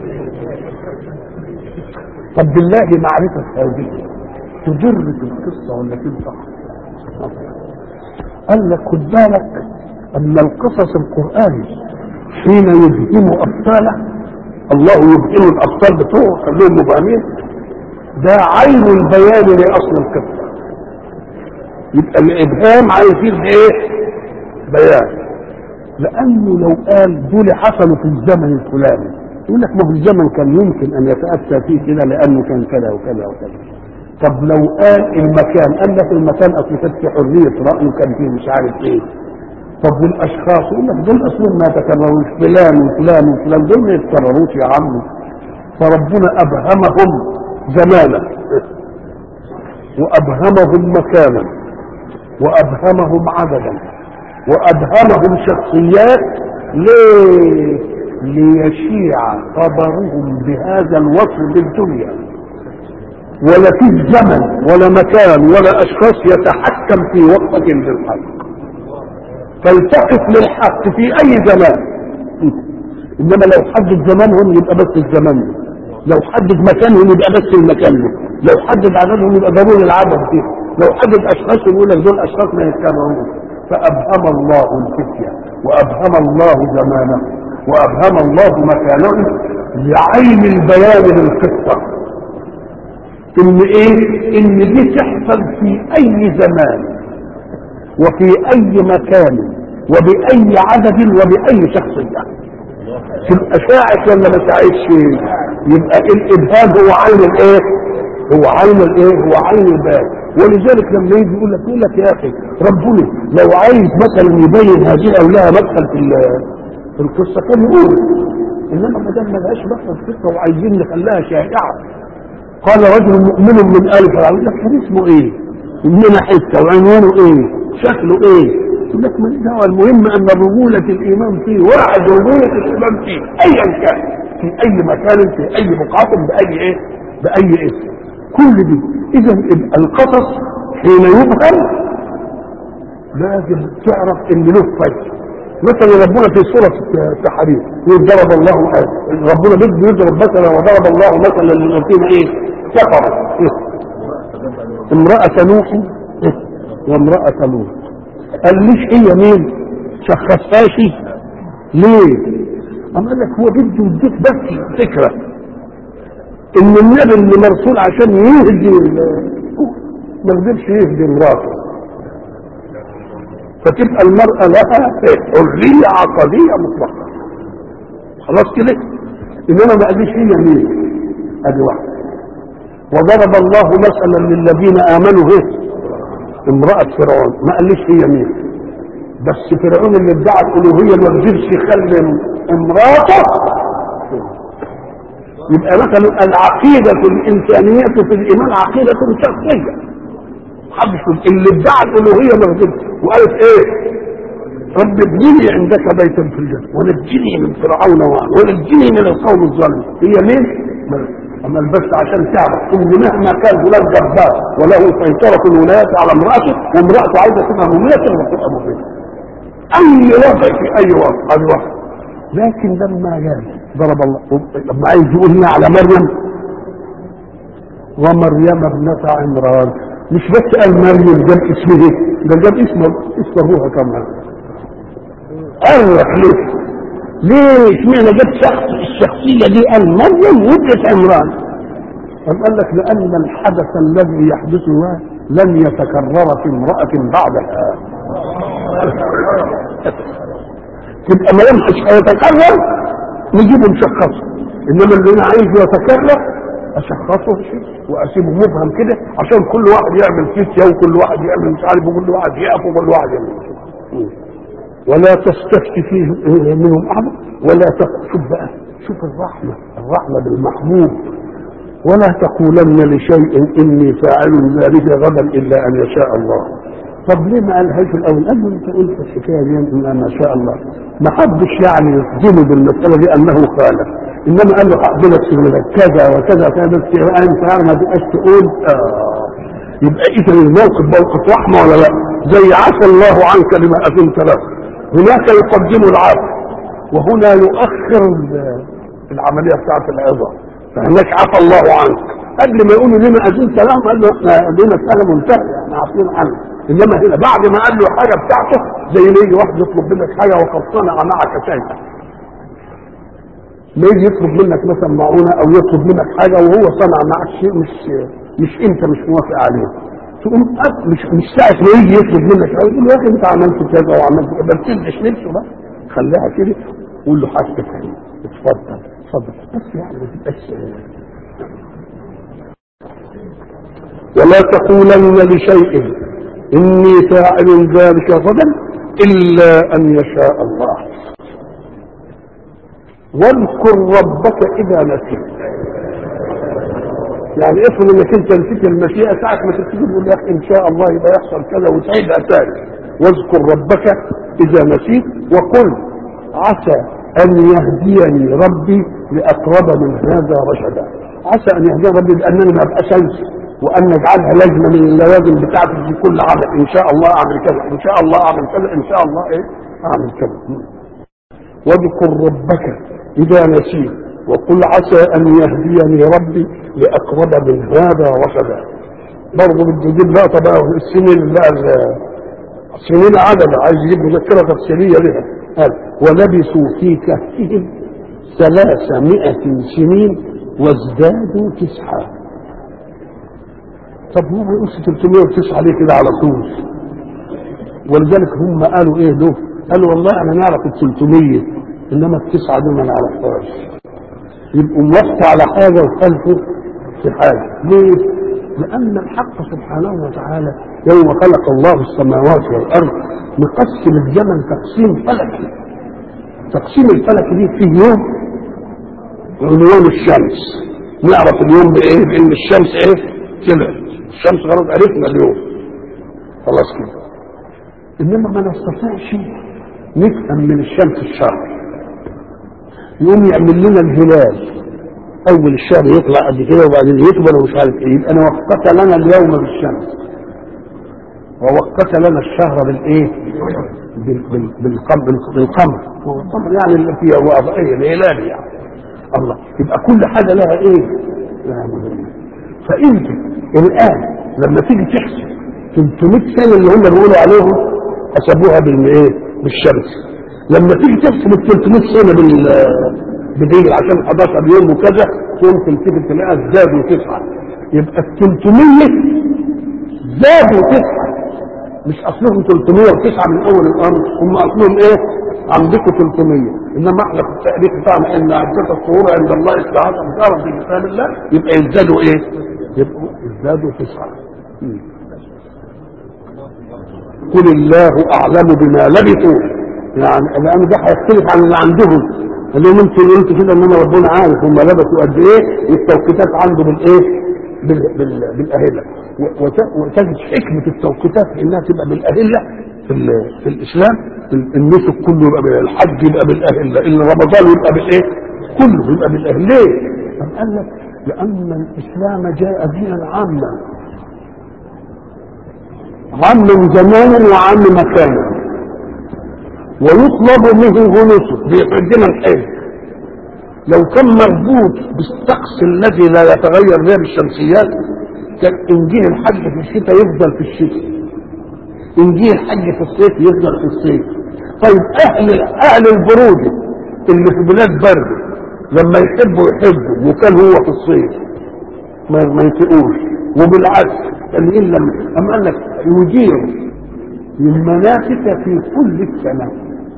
طب بالله معرفة هذه تجر في القصة ولا تنفع قال لك خد بالك أن القصص القرآني حين يبهم أبطاله الله يبهم الأبطال بتوعه خليهم مبهمين ده عين البيان لأصل القصة يبقى الإبهام عايزين إيه؟ بيان لأنه لو قال دول حصلوا في الزمن الفلاني يقول لك ما هو الزمن كان يمكن ان يتاتى فيه كده لانه كان كذا وكذا وكذا طب لو قال المكان قال لك المكان اصل كانت في حريه راي وكان فيه مش عارف ايه طب والاشخاص يقول لك دول اصلا ما تكرروش فلان وفلان وفلان دول ما يتكرروش يا عم فربنا ابهمهم زمانا وابهمهم مكانا وابهمهم عددا وابهمهم شخصيات ليه ليشيع خبرهم بهذا الوصف بالدنيا ولا في زمن ولا مكان ولا اشخاص يتحكم في وقفة بالحق فالتقف للحق في اي زمان انما لو حدد زمانهم يبقى بس الزمان لو حدد مكانهم يبقى بس المكان لو حدد عددهم يبقى ضروري العدد فيه لو حدد اشخاص يقول لك دول اشخاص ما يتكرروش فابهم الله الفتيه وابهم الله زمانه وابهم الله مكانه لعين البيان للقصه ان ايه ان دي تحصل في اي زمان وفي اي مكان وباي عدد وباي شخصيه تبقى شاعت ولا ما شاعتش يبقى الابهام هو عين الايه هو عين الايه هو عين البيان ولذلك لما يجي يقول لك يقول لك يا اخي ربنا لو عايز مثلا يبين هذه او لها مدخل في في القصه كان يقول انما ما دام ملهاش مدخل في القصه وعايزين نخليها شائعه قال رجل مؤمن من ال فرعون يقول لك كان اسمه ايه؟ مننا حته وعنوانه ايه؟ شكله ايه؟ يقول لك ماليش دعوه المهم ان رجوله الايمان فيه واحد رجوله الايمان فيه ايا كان في اي مكان في اي مقاطع باي ايه؟ باي اسم كل دي اذا القصص حين يبهم لازم تعرف ان له فايده مثلا ربنا في سورة التحريم ضرب الله ربنا بده يضرب مثلا وضرب الله مثلا للذين ايه كفروا إيه؟ امرأة نوح إيه؟ وامرأة لوط قال ليش هي مين شخصهاش ليه أما قال لك هو بده يديك بس فكرة ان النبي اللي مرسول عشان يهدي ما قدرش يهدي مراته فتبقى المرأة لها حرية عقدية مطلقة خلاص كده انما ما قاليش هي مين ادي واحدة وضرب الله مثلا للذين امنوا هيك امرأة فرعون ما قاليش هي مين بس فرعون اللي ادعى الالوهية ما قدرش يخلي امراته يبقى مثلا العقيدة الإنسانية في الإيمان عقيدة شخصية حدث اللي ادعى الالوهيه ما قدرش وقالت ايه رب ابني لي عندك بيتا في الجنه ونجني من فرعون ونجني من القوم الظالمين هي مين؟ اما بس عشان تعرف ان مهما كان فلان جبار وله سيطره في الولايات على امراته وامراته عايزه تبقى مؤمنه تبقى تبقى مؤمنه اي وضع في اي وضع هذا وضع لكن لما جاء ضرب الله لما عايز يقول لنا على مريم ومريم ابنة عمران مش بس قال مريم جاب اسمه ده جاب اسم اسم ابوها كمان قال لك ليه ليه اشمعنى جاب شخص الشخصية دي قال مريم وابنة عمران قام قال لك لأن الحدث الذي يحدث لن يتكرر في امرأة بعدها تبقى ما يمحش هيتكرر نجيبه نشخصه انما اللي انا عايزه يتكرر اشخصه واسيبه مبهم كده عشان كل واحد يعمل فتيه وكل واحد يعمل مش عارف وكل واحد يقف وكل واحد يعمل ولا تستفتي فيه منهم احد ولا تق- شوف بقى شوف الرحمه الرحمه بالمحبوب ولا تقولن لشيء اني فاعل ذلك غدا الا ان يشاء الله طب ليه ما قالهاش في الاول؟ قال له انت قلت الحكايه دي الا ما شاء الله ما حدش يعني يصدمه بالمساله دي انه خالف انما قال له هقبلك شغلك كذا وكذا كذا بس انت يعني ما تبقاش تقول آه يبقى اذا الموقف موقف رحمه ولا لا؟ زي عفى الله عنك لما اذنت له هناك يقدم العفو وهنا يؤخر ال- العمليه بتاعت العظه فهناك عفى الله عنك قبل ما يقولوا لما اذنت لهم قال له احنا دي مساله منتهيه احنا عارفين عنها انما هنا بعد ما قال له حاجه بتاعته زي ما يجي واحد يطلب منك حاجه وقد صنع معك شيئا ما يجي يطلب منك مثلا معونه او يطلب منك حاجه وهو صنع معك شيء مش مش انت مش موافق عليه تقوم أب- مش مش ساعه ما يجي يطلب منك حاجه يقول له يا اخي انت عملت كذا وعملت كذا بس تلبش نفسه بقى خليها كده قول له حاجتك اهي اتفضل اتفضل بس يعني ما تبقاش ولا تقولن لشيء إني فاعل ذلك غدا إلا أن يشاء الله واذكر ربك إذا نسيت يعني افرض انك انت نسيت المشيئه ساعه ما تبتدي تقول يا اخي ان شاء الله يبقى يحصل كذا وتعيدها تاني واذكر ربك اذا نسيت وقل عسى ان يهديني ربي لاقرب من هذا رشدا عسى ان يهديني ربي بانني ما ابقاش انسى وان نجعلها لازمه من اللوازم بتاعتي في كل عمل ان شاء الله اعمل كذا ان شاء الله اعمل كذا ان شاء الله ايه اعمل كذا واذكر ربك اذا نسيت وقل عسى ان يهديني ربي لاقرب من هذا رشدا برضه بده يجيب لقطه بقى في السنين بقى ال- سنين عدد عايز يجيب مذكره تفسيريه لها قال ولبثوا في كهفهم ثلاثمائة سنين وازدادوا تسعة طب هو ما يقولش 309 ليه كده على طول ولذلك هم قالوا ايه له قالوا والله انا نعرف ال 300 انما التسعه دول ما نعرفهاش يبقوا موافقوا على حاجه وخالفوا في حاجه ليه؟ لان الحق سبحانه وتعالى يوم خلق الله السماوات والارض مقسم الزمن تقسيم فلكي تقسيم الفلك دي في يوم عنوان الشمس نعرف اليوم بايه؟ بان الشمس ايه؟ كده الشمس خلاص عرفنا اليوم خلاص كده انما ما نستطيعش نفهم من الشمس الشهر يقوم يعمل لنا الهلال اول الشهر يطلع قد كده وبعدين يكبر ومش عارف ايه يبقى انا وقت لنا اليوم بالشمس ووقت لنا الشهر بالايه بال- بال- بالقمر بالقمر هو القمر يعني اللي فيها وضعيه الهلال يعني الله يبقى كل حاجه لها ايه لها مهمه فانت الان لما تيجي تحسب 300 سنه اللي هم بيقولوا عليهم حسبوها بالايه بالشمس لما تيجي تحسب ال 300 سنه بال بدين عشان 11 يوم وكذا ممكن تيجي تلاقيها زادوا تسعه يبقى ال 300 زادوا تسعه مش اصلهم 309 من اول الامر هم اصلهم ايه عندكم 300 انما احنا في التاريخ بتاعنا ان عدة الشهور عند الله استعاذ بشرف في كتاب الله يبقى يزدادوا ايه؟ يبقوا يزدادوا تسعه مم. قل الله اعلم بما لبثوا يعني لان ده هيختلف عن اللي عندهم قال لهم انتوا اللي قلتوا كده انما ربنا عارف هم لبثوا قد ايه التوقيتات عنده بالايه؟ بال بال بالاهله و- وت- وتجد حكمه التوقيتات في انها تبقى بالاهله في, ال- في الاسلام ال- النسك كله يبقى بالحج يبقى بالاهله ان رمضان يبقى بالايه؟ كله يبقى بالاهله ليه؟ طب قال لك لان الاسلام جاء دينا عاما عام زمانا وعام مكانا ويطلب منه نسك بيقدم الحج لو كان مربوط بالطقس الذي لا يتغير به بالشمسيات كان انجيل الحج في الشتاء يفضل في الشتاء انجيل الحج في الصيف يفضل في الصيف طيب اهل اهل البرود اللي في بلاد برد لما يحبوا يحبوا وكان هو في الصيف ما ما يطيقوش وبالعكس قال ان لم أم قال لك يجير المناسك في كل السنة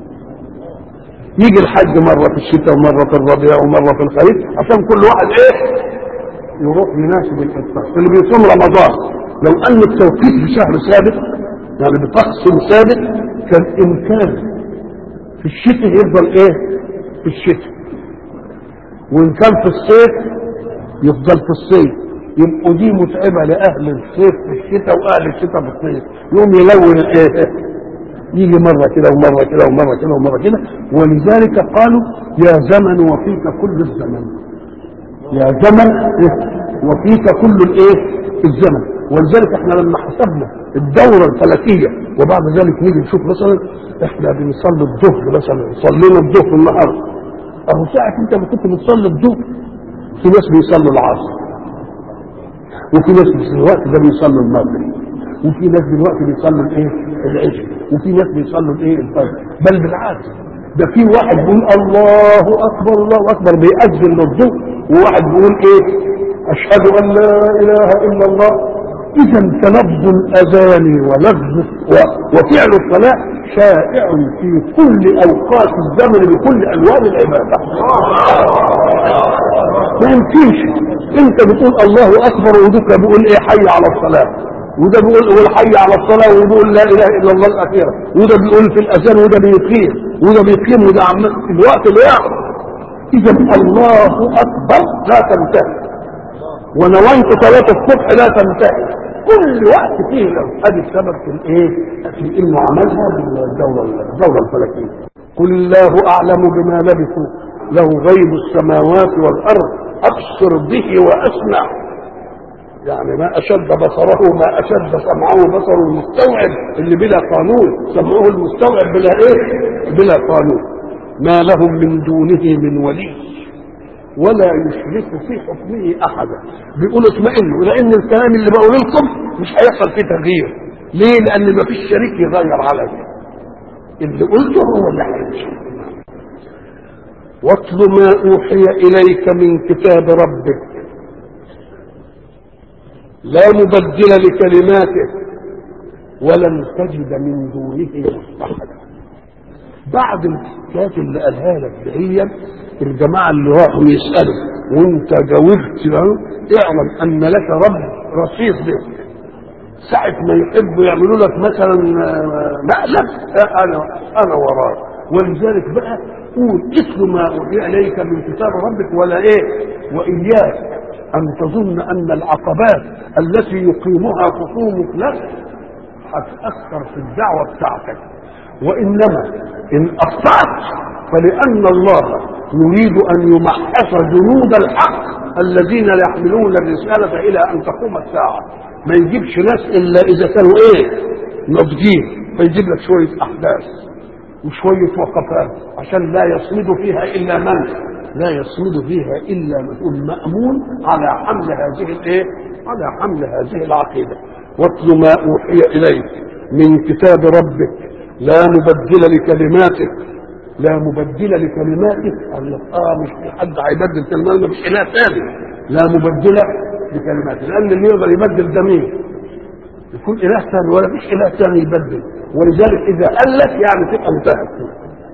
يجي الحج مرة في الشتاء ومرة في الربيع ومرة في الخريف عشان كل واحد ايه يروح يناسب الإفطار اللي بيصوم رمضان لو أن التوقيت بشهر ثابت يعني بطقس ثابت كان إمكان في الشتاء يفضل ايه في الشتاء وإن كان في الصيف يفضل في الصيف يبقوا دي متعبة لأهل الصيف في الشتاء وأهل الشتاء في الصيف يوم يلون ايه يجي مرة كده ومرة كده ومرة كده ومرة كده ولذلك قالوا يا زمن وفيك كل الزمن يا زمن وفيك كل الايه الزمن ولذلك احنا لما حسبنا الدورة الفلكية وبعد ذلك نيجي نشوف مثلا احنا بنصلي الظهر مثلا صلينا الظهر النهارده اهو ساعة انت ما كنت بتصلي الظهر في ناس بيصلوا العصر وفي ناس في الوقت ده بيصلوا المغرب وفي ناس دلوقتي بيصلوا الايه العشاء وفي ناس بيصلوا الايه الفجر بل بالعكس ده في واحد بيقول الله اكبر الله اكبر بيأذن للظهر وواحد بيقول ايه اشهد ان لا اله الا الله اذا تلفظ الاذان ولفظ و- وفعل الصلاه شائع في كل اوقات الزمن بكل الوان العباده ما يمكنش انت بتقول الله اكبر ودك بيقول ايه حي على الصلاه وده بيقول يقول حي على الصلاه وبيقول لا اله الا الله الاخيره وده بيقول في الاذان وده بيقيم وده بيقيم وده عم في الوقت اللي يعرف اذا الله اكبر لا تنتهي ونويت صلاه الصبح لا تنتهي كل وقت فيه له ادي السبب في الايه في انه عملها بالدوره الدوره الفلكيه قل الله اعلم بما لبثوا له غيب السماوات والارض ابصر به واسمع يعني ما اشد بصره ما اشد سمعه بصره المستوعب اللي بلا قانون سمعه المستوعب بلا ايه بلا قانون ما لهم من دونه من ولي ولا يشرك في حكمه احدا بيقول اطمئنوا لان الكلام اللي بقول لكم مش هيحصل فيه تغيير ليه لان ما فيش شريك يغير عليا اللي قلته هو اللي هيمشي واتل ما اوحي اليك من كتاب ربك لا مبدل لكلماته ولن تجد من دونه ملتحدا بعد الحكايات اللي قالها لك دهيا الجماعه اللي راحوا يسالوا وانت جاوبت له اعلم ان لك رب رصيد بك ساعة ما يحبوا يعملوا لك مثلا مقلب انا انا وراك ولذلك بقى قول اتل ما اوحي اليك من كتاب ربك ولا ايه واياك ان تظن ان العقبات التي يقيمها خصومك لك هتاثر في الدعوه بتاعتك وانما ان اخطات فلان الله يريد ان يمحص جنود الحق الذين يحملون الرساله الى ان تقوم الساعه ما يجيبش ناس الا اذا كانوا ايه ناضجين فيجيب لك شويه احداث وشويه وقفات عشان لا يصمد فيها الا من لا يصمد فيها الا من مامون على حمل هذه الايه على حمل هذه العقيده واتل ما اوحي اليك من كتاب ربك لا مبدل لكلماته لا مبدل لكلماته قال لك اه مش في حد هيبدل كلماته مش اله ثاني لا مبدل لكلماته لان اللي يقدر يبدل ده مين؟ يكون اله ثاني ولا فيش اله ثاني يبدل ولذلك اذا قال لك يعني تبقى انتهت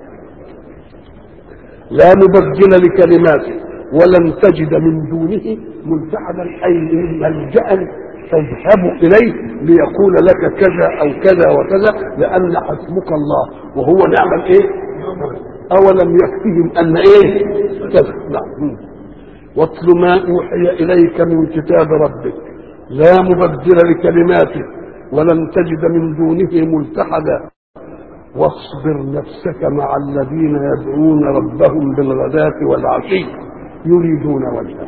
لا مبدل لكلماته ولن تجد من دونه ملتحدا اي ملجا تذهب اليه ليقول لك كذا او كذا وكذا لان حسبك الله وهو نعم الايه؟ اولم يكفيهم ان ايه؟ كذا نعم واتل ما اوحي اليك من كتاب ربك لا مبدل لكلماته ولن تجد من دونه ملتحدا واصبر نفسك مع الذين يدعون ربهم بالغداة والعشي يريدون وجهه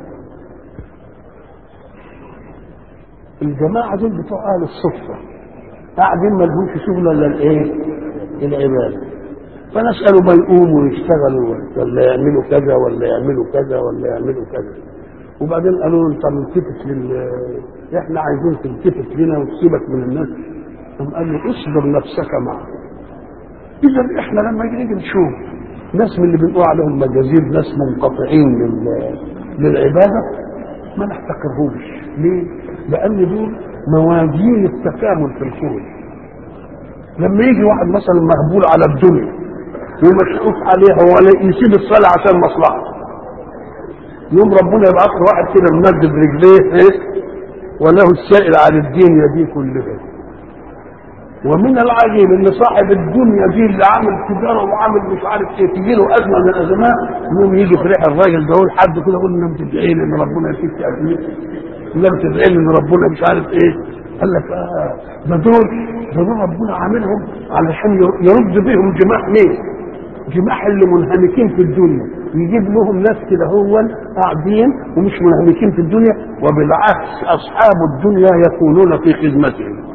الجماعة دول بتوع أهل الصفة قاعدين ما لهمش شغل إلا الإيه؟ العبادة فنسأله ما يقوموا ويشتغلوا ولا يعملوا كذا ولا يعملوا كذا ولا يعملوا كذا وبعدين قالوا له انت ملتفت لل احنا عايزين تلتفت لنا وتسيبك من الناس قام قال له اصبر نفسك معه اذا احنا لما نيجي نشوف ناس من اللي بنقول عليهم مجازير ناس منقطعين لل... للعباده ما نحتقرهمش ليه؟ لان دول موازين التكامل في الكون لما يجي واحد مثلا مهبول على الدنيا ومشقوق عليها ولا يسيب الصلاه عشان مصلحه يوم ربنا يبعث له واحد كده ممدد رجليه ايه وله السائل عن الدنيا دي كلها ومن العجيب ان صاحب الدنيا دي اللي عامل تجاره وعامل مش عارف ايه تجي له ازمه من الازمات يقوم يجي في ريح الراجل ده يقول حد كده يقول لنا بتدعي لي ان ربنا يفيك ازمتي لا بتدعي لي ان ربنا مش عارف ايه قال لك اه ده دول ده دول ربنا عاملهم علشان يرد بهم جماح مين؟ جماح اللي منهمكين في الدنيا يجيب لهم ناس كده هو قاعدين ومش منهمكين في الدنيا وبالعكس اصحاب الدنيا يكونون في خدمتهم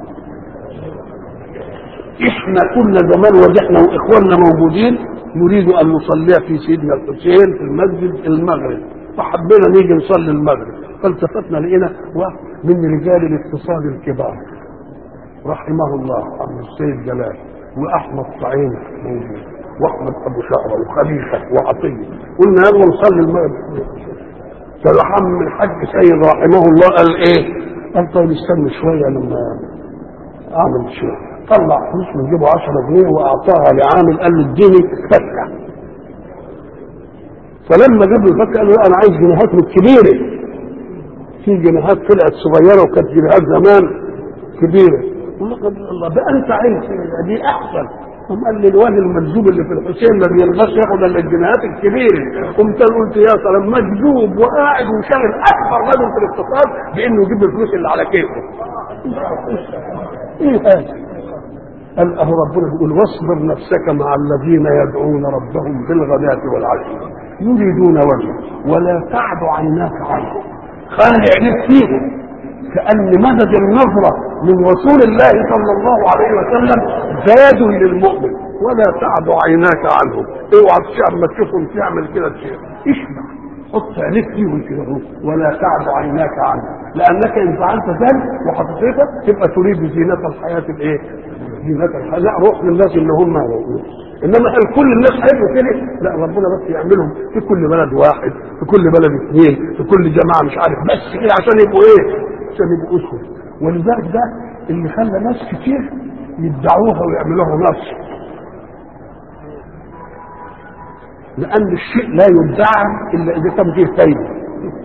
احنا كنا زمان واحنا واخواننا موجودين نريد ان نصلي في سيدنا الحسين في المسجد المغرب فحبينا نيجي نصلي المغرب فالتفتنا لقينا من رجال الاقتصاد الكبار رحمه الله عبد السيد جلال واحمد صعيد موجود واحمد ابو شعره وخليفه وعطيه قلنا يلا نصلي المغرب فالحم الحاج سيد رحمه الله قال ايه؟ قال طيب استنى شويه لما اعمل شويه طلع فلوس من جيبه 10 جنيه واعطاها لعامل قال له اديني فكه فلما جاب له الفكه قال له لا انا عايز جنيهات من الكبيره في جنيهات طلعت صغيره وكانت جنيهات زمان كبيره الله بقى انت عايز دي احسن قام قال لي الواد المجذوب اللي في الحسين ما بيرضاش ياخد الا الجنيهات الكبيره قمت انا قلت يا سلام مجذوب وقاعد وشاغل اكبر رجل في الاقتصاد بانه يجيب الفلوس اللي على كيفه ايه هذا قال اهو ربنا بيقول واصبر نفسك مع الذين يدعون ربهم بالغداة والعشي يريدون وجهه ولا تعد عيناك عنهم خلي عينيك فيهم كأن مدد النظرة من رسول الله صلى الله عليه وسلم زاد للمؤمن ولا تعد عيناك عنهم اوعى تشعر ما تشوفهم تعمل كده شيء اسمع حط عينيك فيهم كده ولا تعد عيناك عنهم لانك ان فعلت ذلك وحطيتها تبقى تريد زينة الحياة الايه؟ زينة الحياة لا روح للناس اللي هم انما هل كل الناس هيبقوا كده؟ لا ربنا بس يعملهم في كل بلد واحد في كل بلد اثنين في كل جماعه مش عارف بس كده عشان يبقوا ايه؟ عشان يبقوا اسود ولذلك ده اللي خلى ناس كتير يدعوها ويعملوها نصر لان الشيء لا يدعى الا اذا كان فيه فايده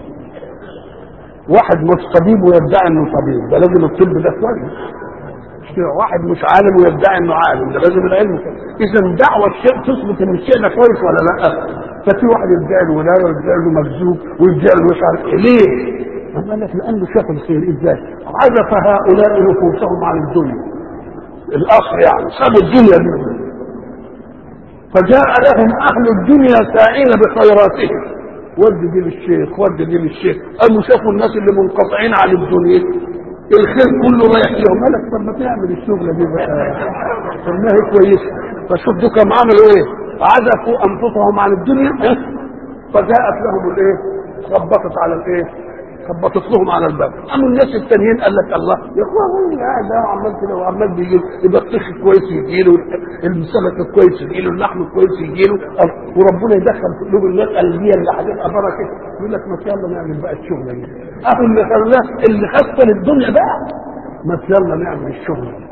واحد مش طبيب ويدعي انه طبيب ده لازم الطب ده كويس واحد مش عالم ويدعي انه عالم ده لازم العلم اذا دعوه الشيء تثبت ان الشيء ده كويس ولا لا ففي واحد يدعي الولايه ويدعي له مكذوب ويدعي له مش عارف ايه ليه؟ قال لك لانه شاف الخير ازاي؟ عزف هؤلاء نفوسهم عن الدنيا الاصل يعني سابوا الدنيا دي فجاء لهم اهل الدنيا ساعين بخيراتهم ود دي للشيخ ود دي للشيخ قاموا شافوا الناس اللي منقطعين عن الدنيا الخير كله رايح لهم قال لك طب ما تعمل الشغله دي بقى طب ما هي كويسه فشوف دول كم عملوا ايه عزفوا انفسهم عن الدنيا إيه؟ فجاءت لهم الايه خبطت على الايه خبطت لهم على الباب قاموا الناس التانيين قال لك الله يا اخوان قاعد ده وعمال كده وعمال بيجي يبقى الطيخ كويس يجي له السمك كويس يجي له اللحم كويس يجي له وربنا يدخل في قلوب الناس قلبيه اللي هتبقى بركه يقول لك ما يلا نعمل بقى الشغله دي اهو اللي خلاه اللي خسر الدنيا بقى ما يلا نعمل الشغله دي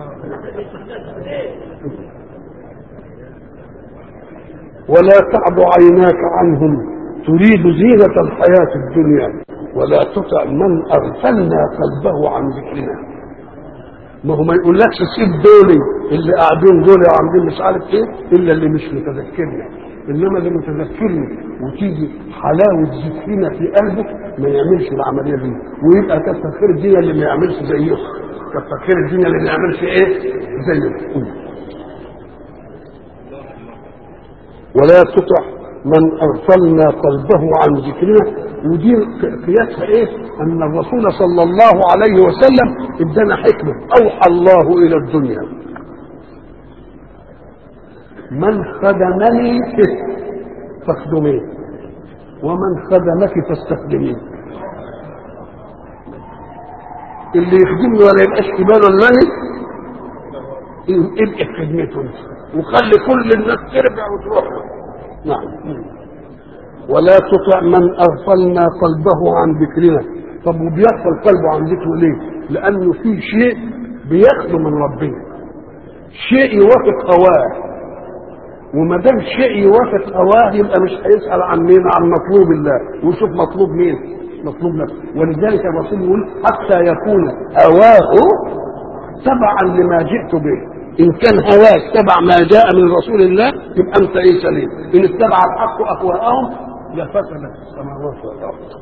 ولا تعد عيناك عنهم تريد زينة الحياة الدنيا ولا تطع من أغفلنا قلبه عن ذكرنا ما هو ما يقولكش سيب دولي اللي قاعدين دول وعاملين مش عارف ايه الا اللي مش متذكرنا انما اللي متذكرني وتيجي حلاوه ذكرنا في قلبه ما يعملش العمليه دي ويبقى كتر خير الدنيا اللي ما يعملش زيه كتر خير الدنيا اللي ما يعملش ايه زيه ولا تطع من اغفلنا قلبه عن ذكرنا ودي قياسها ايه؟ ان الرسول صلى الله عليه وسلم ادانا حكمه اوحى الله الى الدنيا من خدمني فاخدميه ومن خدمك فاستخدميه اللي يخدمني ولا يبقاش في باله الملك ابقى في خدمته انت وخلي كل الناس ترجع وتروح نعم ولا تطع من اغفلنا قلبه عن ذكرنا طب وبيغفل قلبه عن ذكره ليه؟ لانه في شيء بياخده من ربنا شيء يوافق هواه وما دام شيء يوافق هواه يبقى مش هيسال عن مين عن مطلوب الله ويشوف مطلوب مين مطلوب نفسه ولذلك الرسول يقول حتى يكون هواه تبعا لما جئت به ان كان هواك تبع ما جاء من رسول الله يبقى انت ايه سليم ان اتبع الحق اهواءهم لفسدت السماوات والارض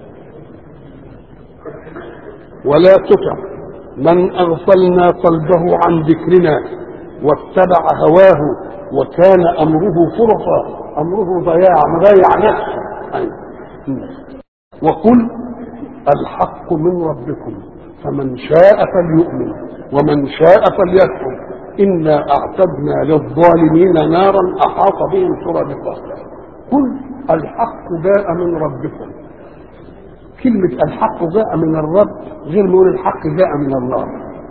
ولا تطع من اغفلنا قلبه عن ذكرنا واتبع هواه وكان امره فرطا امره ضياع مضيع نفسه أيوة. وقل الحق من ربكم فمن شاء فليؤمن ومن شاء فليكفر انا اعتدنا للظالمين نارا احاط بهم سرادقها قل الحق جاء من ربكم كلمة الحق جاء من الرب غير ما يقول الحق جاء من الله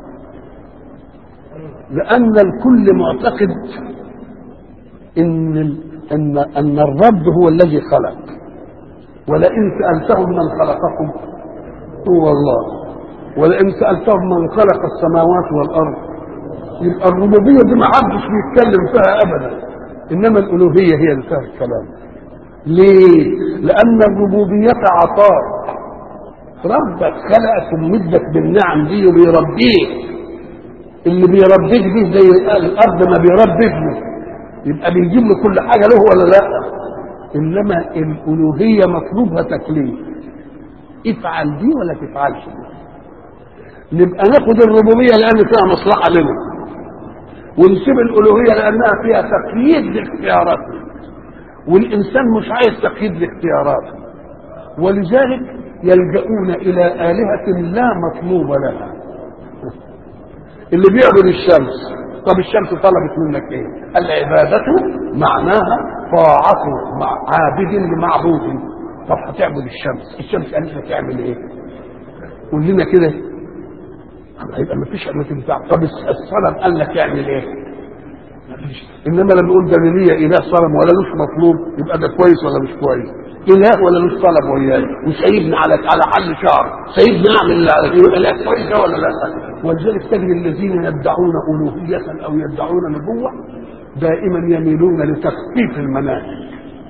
لأن الكل معتقد إن أن أن الرب هو الذي خلق ولئن سألتهم من خلقكم هو الله ولئن سألتهم من خلق السماوات والأرض يبقى الربوبية دي ما حدش بيتكلم فيها أبدا إنما الألوهية هي اللي فيها الكلام ليه؟ لأن الربوبية عطاء ربك خلقك ومدك بالنعم دي وبيربيك اللي بيربيك دي زي الأرض ما بيربي ابنه يبقى بيجيب له كل حاجة له ولا لا؟ إنما الألوهية مطلوبها تكليف افعل دي ولا تفعلش دي نبقى ناخد الربوبية لأن فيها مصلحة لنا ونسيب الألوهية لأنها فيها تقييد لاختياراتنا والإنسان مش عايز تقييد لاختياراته ولذلك يلجؤون إلى آلهة لا مطلوب لها اللي بيعبد الشمس طب الشمس طلبت منك ايه العبادة معناها طاعة مع عابد لمعبود طب هتعبد الشمس الشمس قالت لك تعمل ايه قول لنا كده هيبقى ما فيش ما تنفع طب الصنم قال لك يعمل ايه مفيش انما لما نقول ده ليه اله صنم ولا لوش مطلوب يبقى ده كويس ولا مش كويس اله ولا لوش طلب وياي وسايبني على على حل شعر سايبني اعمل اللي على يبقى لا كويس ولا لا ولذلك تجد الذين يدعون الوهيه او يدعون نبوه دائما يميلون لتخفيف المناهج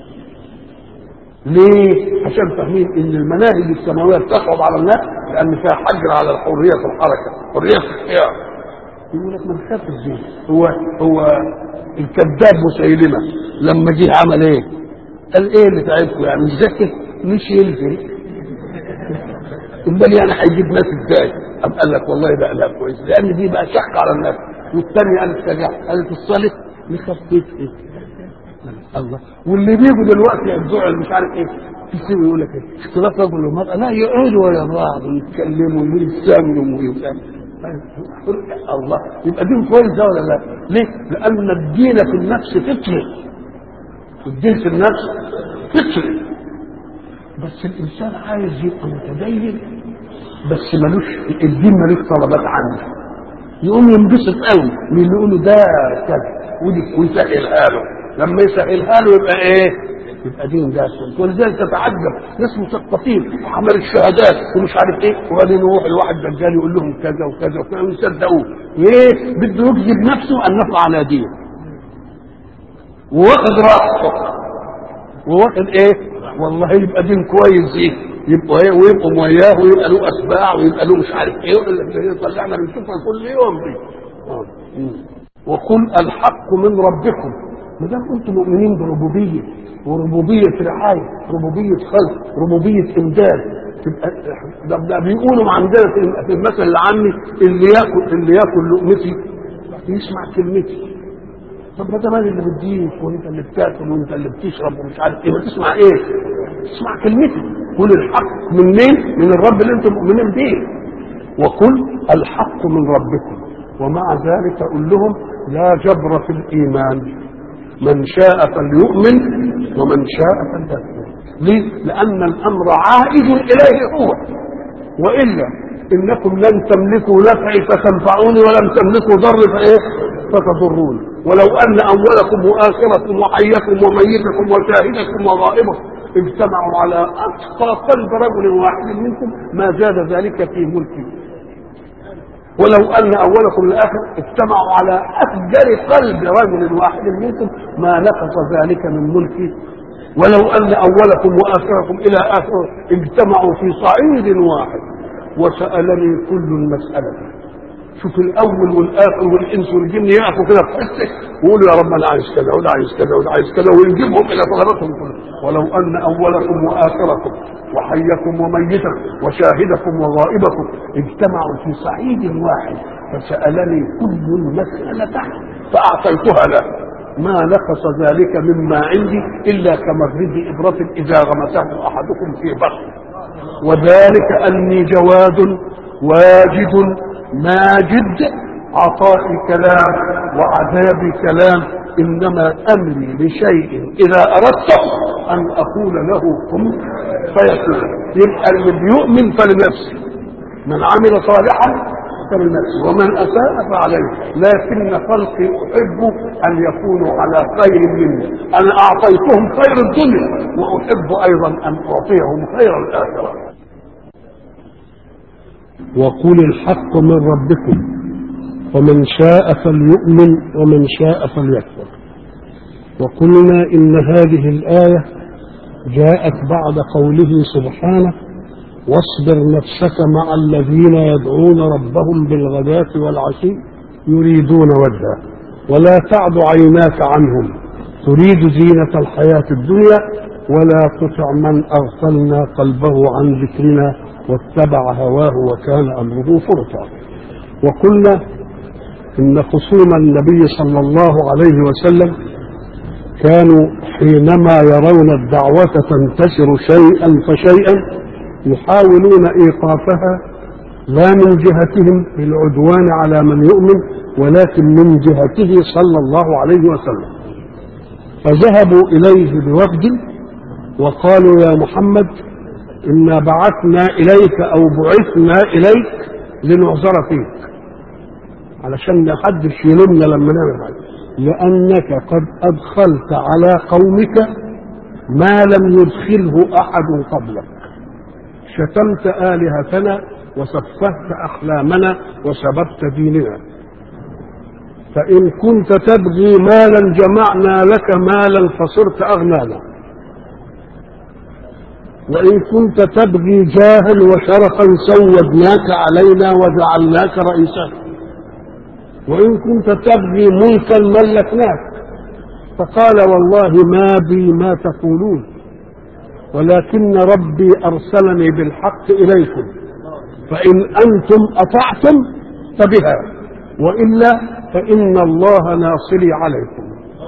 ليه؟ عشان فاهمين ان المناهج السماويه بتصعب على الناس لان فيها حجر على الحريه في الحركه، حريه في الاختيار. يقول لك ما نخافش دي هو هو الكذاب مسيلمه لما جه عمل ايه؟ قال ايه اللي تعبكم يعني مش ذكي مش يلزم امال يعني هيجيب ناس ازاي؟ قام قال لك والله ده اله كويس لان دي بقى شق على الناس والثانيه قالت سجع قالت الصالح نخفف ايه؟ الله واللي بيجوا دلوقتي يبدعوا مش عارف ايه تسيبوا يقول لك ايه اختلاف رجل ومرأة لا يقعدوا ويا بعض ويتكلموا ويتسامروا ويبقى الله يبقى دين كويس ده ولا لا؟ ليه؟ لأن الدين في النفس فطري الدين في النفس فطري بس الإنسان عايز يبقى متدين بس ملوش الدين ملوش طلبات عنه يقوم ينبسط قوي من اللي يقولوا ده كذا ودي ويسهلها له لما يسهلها له يبقى ايه؟ يبقى دين ده ولذلك تتعجب ناس مثقفين وعمل الشهادات ومش عارف ايه وبعدين يروح الواحد دجال يقول لهم كذا وكذا وكذا ويصدقوه ليه؟ بده يكذب نفسه انه على دين وواخد راحته وواخد ايه؟ والله يبقى دين كويس ايه؟ يبقوا ايه ويبقوا وياه ويبقى له اتباع ويبقى له مش عارف ايه اللي احنا بنشوفها كل يوم دي وقل الحق من ربكم ما دام انتم مؤمنين بربوبيه وربوبيه رعايه ربوبيه خلق ربوبيه امداد تبقى ده, ده بيقولوا عندنا في المثل العامي اللي ياكل اللي ياكل لقمتي يسمع كلمتي طب ما ده مال اللي بتديك وانت اللي بتاكل وانت اللي بتشرب ومش عارف ايه بتسمع ايه؟ تسمع كلمتي قل الحق من مين؟ من الرب اللي انتم مؤمنين بيه وقل الحق من ربكم ومع ذلك قل لهم لا جبر في الايمان من شاء فليؤمن ومن شاء فليكفر ليه؟ لأن الأمر عائد إليه هو وإلا إنكم لن تملكوا نفعي فتنفعوني ولم تملكوا ضري فإيه؟ فتضروني ولو أن أولكم وآخركم وحيكم وميتكم وشاهدكم وغائبكم اجتمعوا على أتقى قلب رجل واحد منكم ما زاد ذلك في ملكي ولو ان اولكم والاخر اجتمعوا على افجر قلب رجل واحد منكم ما نقص ذلك من ملكي ولو ان اولكم واخركم الى اخر اجتمعوا في صعيد واحد وسالني كل المساله شوف الاول والاخر والانس والجن يقفوا كده في حته ويقولوا يا رب انا عايز كذا وده عايز كذا وده عايز كذا ويجيبهم الى ثغرتهم كلها ولو ان اولكم واخركم وحيكم وميتكم وشاهدكم وغائبكم اجتمعوا في صعيد واحد فسالني كل المساله فاعطيتها له ما نقص ذلك مما عندي الا كمغرب ابره اذا غمسه احدكم في بحر وذلك اني جواد واجد ماجد عطائي كلام وعذابي كلام انما امري لشيء اذا اردته ان اقول له كن فيكون يبقى اللي بيؤمن فلنفسه من عمل صالحا فلنفسه ومن اساء فعليه لكن خلقي احب ان يكونوا على خير مني انا اعطيتهم خير الدنيا واحب ايضا ان اعطيهم خير الاخره وقل الحق من ربكم ومن شاء فليؤمن ومن شاء فليكفر وقلنا إن هذه الآية جاءت بعد قوله سبحانه واصبر نفسك مع الذين يدعون ربهم بالغداة والعشي يريدون وجهه ولا تعد عيناك عنهم تريد زينة الحياة الدنيا ولا تطع من أغفلنا قلبه عن ذكرنا واتبع هواه وكان أمره فرطا وقلنا إن خصوم النبي صلى الله عليه وسلم كانوا حينما يرون الدعوة تنتشر شيئا فشيئا يحاولون إيقافها لا من جهتهم بالعدوان على من يؤمن ولكن من جهته صلى الله عليه وسلم فذهبوا إليه بوفد وقالوا يا محمد إنا بعثنا إليك أو بعثنا إليك لنعذر فيك علشان ما حدش يلومنا لما نعمل حاجة لأنك قد أدخلت على قومك ما لم يدخله أحد قبلك شتمت آلهتنا وسفهت أحلامنا وسببت ديننا فإن كنت تبغي مالا جمعنا لك مالا فصرت أغنانا وإن كنت تبغي جاها وشرفا سودناك علينا وجعلناك رئيسا وإن كنت تبغي ملكا ملكناك فقال والله ما بي ما تقولون ولكن ربي أرسلني بالحق إليكم فإن أنتم أطعتم فبها وإلا فإن الله ناصري عليكم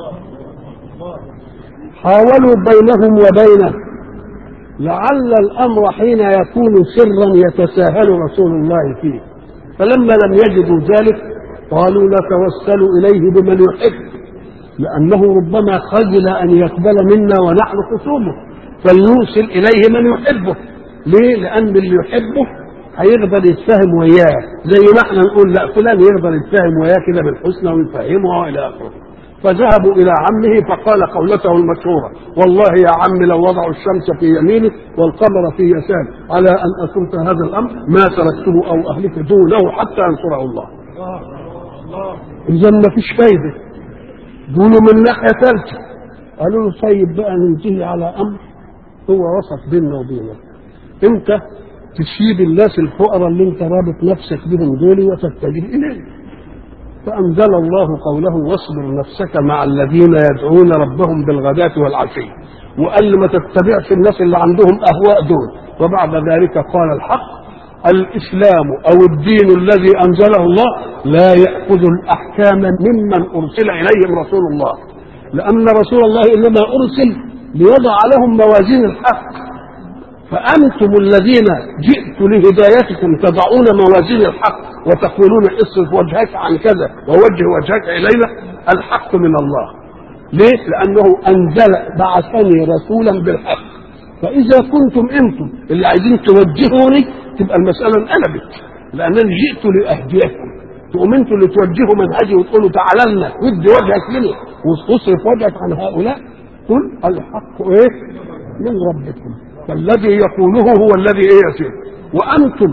حاولوا بينهم وبينه لعل الأمر حين يكون سرا يتساهل رسول الله فيه فلما لم يجدوا ذلك قالوا نتوسل إليه بمن يحب لأنه ربما خجل أن يقبل منا ونحن خصومه فلنرسل إليه من يحبه ليه؟ لأن اللي يحبه هيقدر يتفاهم وياه زي ما احنا نقول لا فلان يقدر يتفاهم وياه كده بالحسنى ويفهمه والى اخره فذهبوا الى عمه فقال قولته المشهوره والله يا عم لو وضعوا الشمس في يمينك والقمر في يسارك على ان اترك هذا الامر ما تركته او اهلك دونه حتى ينصره الله اذا ما فيش فايده دونه من ناحيه ثالثه قالوا له طيب بقى ننتهي على امر هو وسط بيننا وبينك انت تسيب الناس الفقراء اللي انت رابط نفسك بهم دول وتتجه اليه فانزل الله قوله واصبر نفسك مع الذين يدعون ربهم بالغداة والعشي وقال ما تتبعش الناس اللي عندهم اهواء دول وبعد ذلك قال الحق الاسلام او الدين الذي انزله الله لا ياخذ الاحكام ممن ارسل اليهم رسول الله لان رسول الله انما ارسل ليضع لهم موازين الحق فأنتم الذين جئت لهدايتكم تضعون موازين الحق وتقولون اصرف وجهك عن كذا ووجه وجهك إلينا الحق من الله ليه؟ لأنه أنزل بعثني رسولا بالحق فإذا كنتم أنتم اللي عايزين توجهوني تبقى المسألة انقلبت لأنني جئت لأهديكم تقوم انتم اللي توجهوا منهجي وتقولوا تعالى لنا ودي وجهك لنا واصرف وجهك عن هؤلاء قل الحق ايه؟ من ربكم فالذي يقوله هو الذي ايه يصير وانتم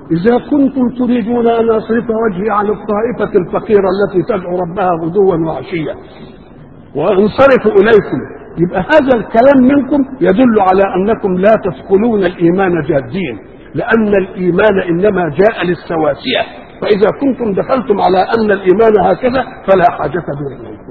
إذا كنتم تريدون أن أصرف وجهي عن الطائفة الفقيرة التي تدعو ربها غدوا وعشيا وأنصرف إليكم يبقى هذا الكلام منكم يدل على أنكم لا تدخلون الإيمان جادين لأن الإيمان إنما جاء للسواسية فإذا كنتم دخلتم على أن الإيمان هكذا فلا حاجة به إليكم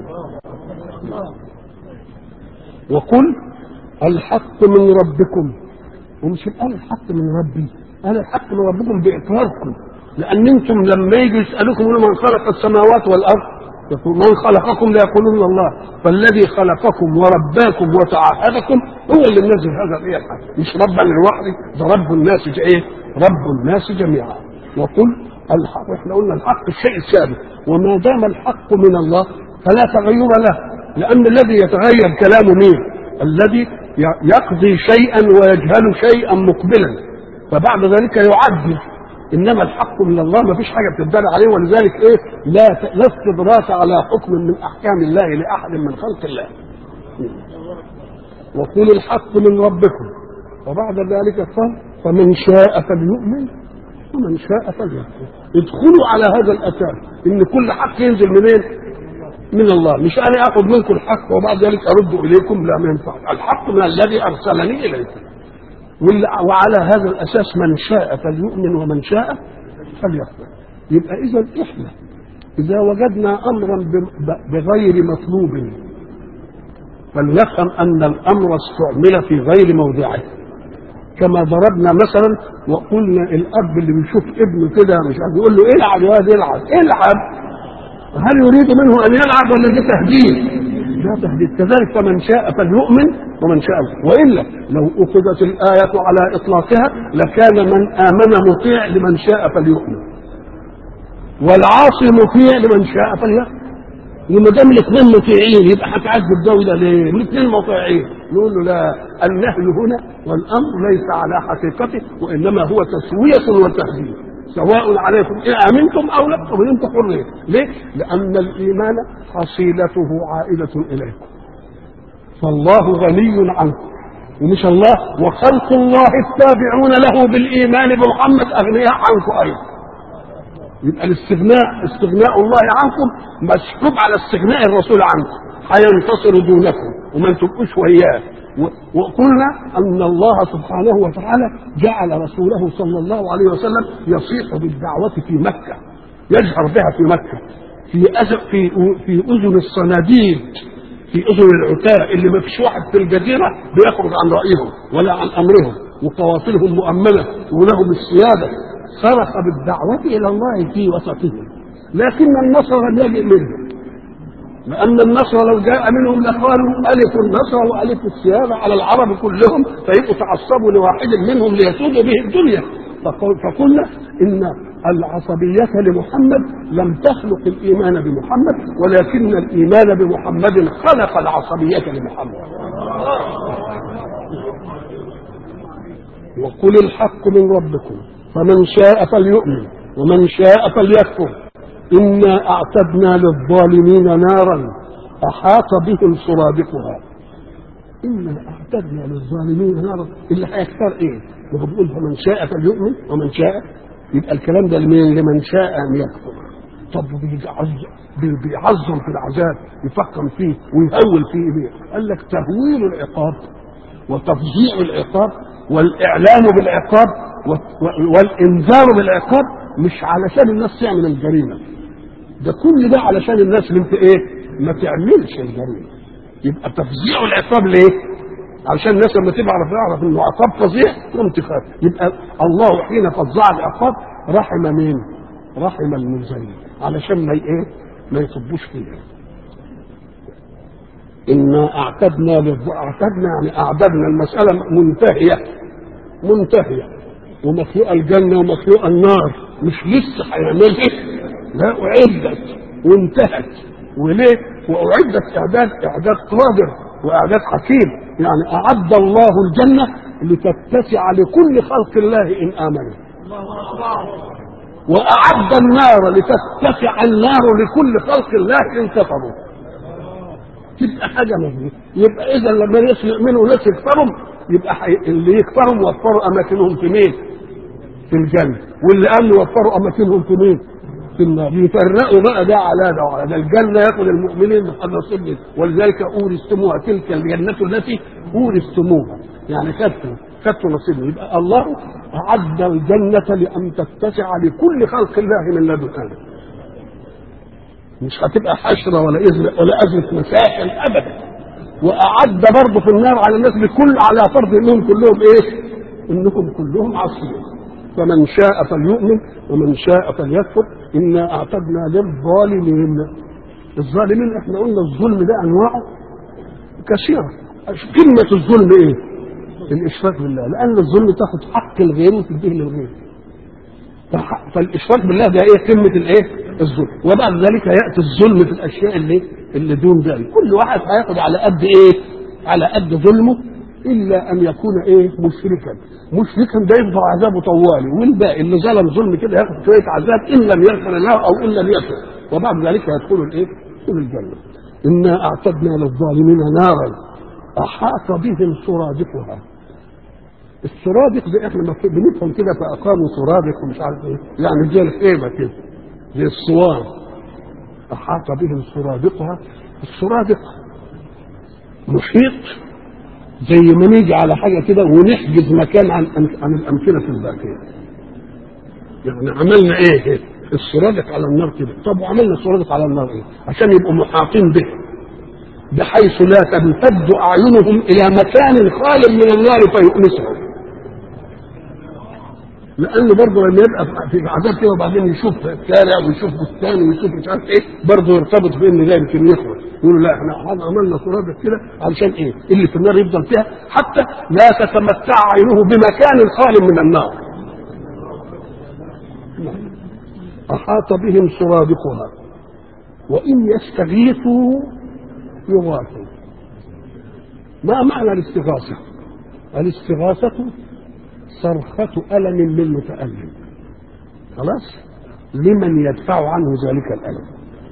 وقل الحق من ربكم ومش قال الحق من ربي قال الحق من ربكم بإقراركم لأن أنتم لما يجوا يسألوكم من خلق السماوات والأرض يقول من خلقكم ليقولون الله فالذي خلقكم ورباكم وتعهدكم هو اللي منزل هذا الايه الحق مش ربا لوحدي ده رب الناس ايه رب الناس جميعا وقل الحق احنا قلنا الحق الشيء الثابت وما دام الحق من الله فلا تغير له لان الذي يتغير كلامه مين الذي يقضي شيئا ويجهل شيئا مقبلا فبعد ذلك يعدل انما الحق من الله ما فيش حاجه بتدل عليه ولذلك ايه لا لا استدراك على حكم من احكام الله لاحد من خلق الله وقل الحق من ربكم وبعد ذلك قال فمن شاء فليؤمن ومن شاء فليكفر ادخلوا على هذا الاساس ان كل حق ينزل منين من الله مش انا اخذ منكم الحق وبعد ذلك ارد اليكم لا ما ينفع الحق من الذي ارسلني اليكم وعلى هذا الاساس من شاء فليؤمن ومن شاء فليكفر يبقى اذا احنا اذا وجدنا امرا بغير مطلوب فلنفهم ان الامر استعمل في غير موضعه كما ضربنا مثلا وقلنا الاب اللي بيشوف ابنه كده مش عارف يقول له العب يا واد العب العب هل يريد منه ان يلعب ولا ده تهديد؟ ده تهديد كذلك فمن شاء فليؤمن ومن شاء والا لو اخذت الايه على اطلاقها لكان من امن مطيع لمن شاء فليؤمن والعاصي مطيع لمن شاء فليؤمن وما دام الاثنين مطيعين يبقى هتعذب الدوله ليه؟ الاثنين مطيعين نقول له لا النهي هنا والامر ليس على حقيقته وانما هو تسويه وتهديد سواء عليكم إن امنتم او لا طب انت حرين ليه؟ لان الايمان حصيلته عائده اليكم فالله غني عنكم ومش الله وخلق الله التابعون له بالايمان بمحمد اغنياء عنكم ايضا يبقى الاستغناء استغناء الله عنكم مسحوب على استغناء الرسول عنكم هينتصر دونكم وما تبقوش وياه وقلنا ان الله سبحانه وتعالى جعل رسوله صلى الله عليه وسلم يصيح بالدعوه في مكه يجهر بها في مكه في أز... في في اذن الصناديد في اذن العتاة اللي ما فيش واحد في الجزيره بيخرج عن رايهم ولا عن امرهم وقوافلهم مؤمنه ولهم السياده صرخ بالدعوه الى الله في وسطهم لكن النصر لم يجئ منهم لأن النصر لو جاء منهم لقالوا ألف النصر وألف السيادة على العرب كلهم فيبقوا تعصبوا لواحد منهم ليسود به الدنيا فقلنا إن العصبية لمحمد لم تخلق الإيمان بمحمد ولكن الإيمان بمحمد خلق العصبية لمحمد وقل الحق من ربكم فمن شاء فليؤمن ومن شاء فليكفر إنا أعتدنا للظالمين نارا أحاط بهم سرادقها إنا أعتدنا للظالمين نارا اللي هيختار إيه؟ ما هو بيقول فمن شاء فليؤمن ومن شاء يبقى الكلام ده لمين؟ لمن شاء أن يكفر طب بيعظم بيعظم في العذاب يفكر فيه ويهول فيه بيه قال لك تهويل العقاب وتفظيع العقاب والإعلام بالعقاب والإنذار بالعقاب مش علشان الناس تعمل الجريمه ده كل ده علشان الناس اللي انت ايه ما تعملش الجريمه يبقى تفظيع العقاب ليه علشان الناس لما تعرف يعرف انه عقاب فظيع تقوم تخاف يبقى الله حين فظع العقاب رحم مين رحم المنزلين علشان ما ايه ما يصبوش فيه إنا أعتدنا للظ... أعتدنا يعني أعددنا المسألة منتهية منتهية ومخلوق الجنة ومخلوق النار مش لسه هيعملها لا أعدت وانتهت وليه؟ وأعدت إعداد إعداد قادر وإعداد حكيم يعني أعد الله الجنة لتتسع لكل خلق الله إن آمنوا وأعد النار لتتسع النار لكل خلق الله إن كفروا تبقى حاجة مهمة يبقى إذا لما ناس يؤمنوا وناس يكفروا يبقى حي... اللي يكفروا وفروا أماكنهم في مين؟ في الجنه واللي قال وفروا اماكنهم في مين؟ في النار يفرقوا بقى ده على ده وعلى ده الجنه ياخذ المؤمنين محرصين ولذلك اورثتموها تلك الجنه التي اورثتموها يعني خدتوا خدتوا نصيبه يبقى الله اعد الجنه لان تتسع لكل خلق الله من لدن ادم مش هتبقى حشره ولا اذن ولا ازمه مساحل ابدا واعد برضه في النار على الناس بكل على فرض انهم كلهم ايه؟ انهم كلهم عصيين فمن شاء فليؤمن ومن شاء فليكفر انا اعتدنا للظالمين الظالمين احنا قلنا الظلم ده انواعه كثيره قمه الظلم ايه؟ الاشراك بالله لان الظلم تاخد حق الغير وتديه للغير فح- فالاشراك بالله ده ايه قمه الايه؟ الظلم وبعد ذلك ياتي الظلم في الاشياء اللي اللي دون ذلك كل واحد هياخد على قد ايه؟ على قد ظلمه الا ان يكون ايه؟ مشركا مشركا ده يفضل عذابه طوالي والباقي اللي ظلم ظلم كده ياخد شويه عذاب ان لم يغفر الله او ان لم يغفر وبعد ذلك يدخل الايه؟ يدخل الجنه انا اعتدنا للظالمين نارا احاط بهم سرادقها السرادق ده احنا مف- بنفهم كده فاقاموا سرادق ومش عارف ايه يعني زي الخيمه كده زي الصوان احاط بهم سرادقها السرادق محيط زي ما نيجي على حاجه كده ونحجز مكان عن عن الامكنه الباقيه يعني عملنا ايه السرادق على النار كده طب وعملنا السرادق على النار ايه عشان يبقوا محاطين به بحيث لا تمتد اعينهم الى مكان خال من النار فيؤنسهم لانه برضه لما يبقى في عذاب كده وبعدين يشوف شارع ويشوف بستان ويشوف مش عارف ايه برضه يرتبط بان ده يمكن يخرج يقول لا احنا عملنا سرادق كده علشان ايه؟ اللي في النار يفضل فيها حتى لا تتمتع عينه بمكان خال من النار. احاط بهم سرادقها وان يستغيثوا يغاثوا. ما معنى الاستغاثه؟ الاستغاثه صرخة ألم للمتألم خلاص لمن يدفع عنه ذلك الألم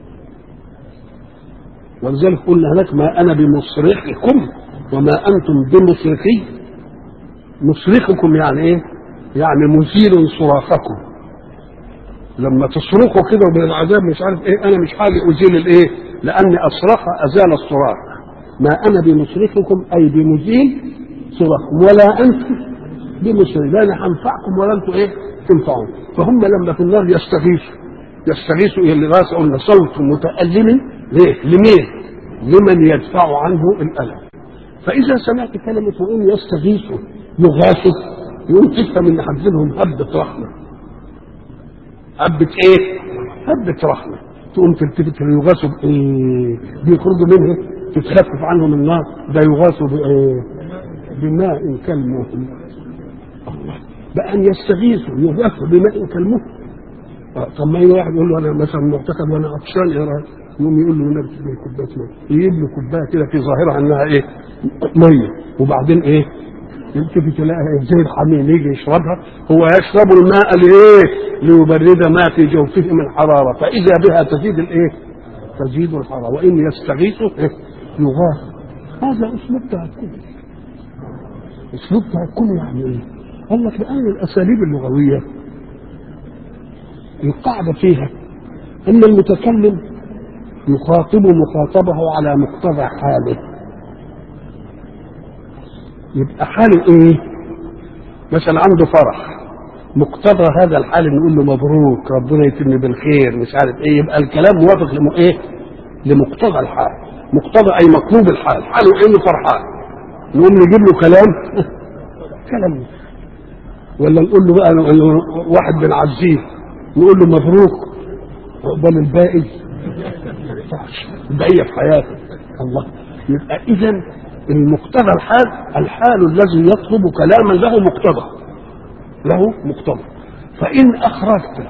ولذلك قلنا هناك ما أنا بمصرخكم وما أنتم بمصرخي مصرخكم يعني إيه؟ يعني مزيل صراخكم لما تصرخوا كده ومن العذاب مش عارف ايه انا مش حاجه ازيل الايه لاني اصرخ ازال الصراخ ما انا بمصرخكم اي بمزيل صراخكم ولا انتم بمصري لا انا هنفعكم ولا انتم ايه تنفعون فهم لما في النار يستغيثوا يستغيثوا الى الغاث قلنا صوت متألم ليه؟ لمين؟ لمن يدفع عنه الألم فإذا سمعت كلمة وإن يستغيثوا يغاثوا يقوم تفهم إن حدلهم هبة رحمة هبة إيه؟ هبة رحمة تقوم تلتفت يغاثوا بإيه؟ بيخرجوا منه تتخفف عنهم النار ده يغاثوا بإيه؟ بماء كالمهل الله بأن يستغيثوا يغاثوا بماء كالمهل آه، طب ما يجي واحد يقول له انا مثلا معتقد وانا عطشان يا راجل يقوم يقول له نفس كوبايه ميه يجيب له كوبايه كده في ظاهرها انها ايه ميه وبعدين ايه يلتفت تلاقيها زي الحميم يجي يشربها هو يشرب الماء لايه؟ ليبرد ما في جوفه من حراره فاذا بها تزيد الايه؟ تزيد الحراره وان يستغيثوا إيه؟ يغاث هذا اسلوب تهكم اسلوب تهكم يعني ايه؟ قال لك الان الاساليب اللغويه القاعدة فيها أن المتكلم يخاطب مخاطبه على مقتضى حاله يبقى حاله إيه؟ مثلا عنده فرح مقتضى هذا الحال نقول له مبروك ربنا يتم بالخير مش عارف ايه يبقى الكلام موافق لم ايه؟ لمقتضى الحال مقتضى اي مطلوب الحال حاله انه فرحان نقوم نجيب له كلام كلام ولا نقول له بقى واحد بنعزيه نقول له مبروك عقبال الباقي البقيه في حياته الله يبقى اذا المقتضى الحال الحال الذي يطلب كلاما له مقتضى له مقتضى فان اخرجت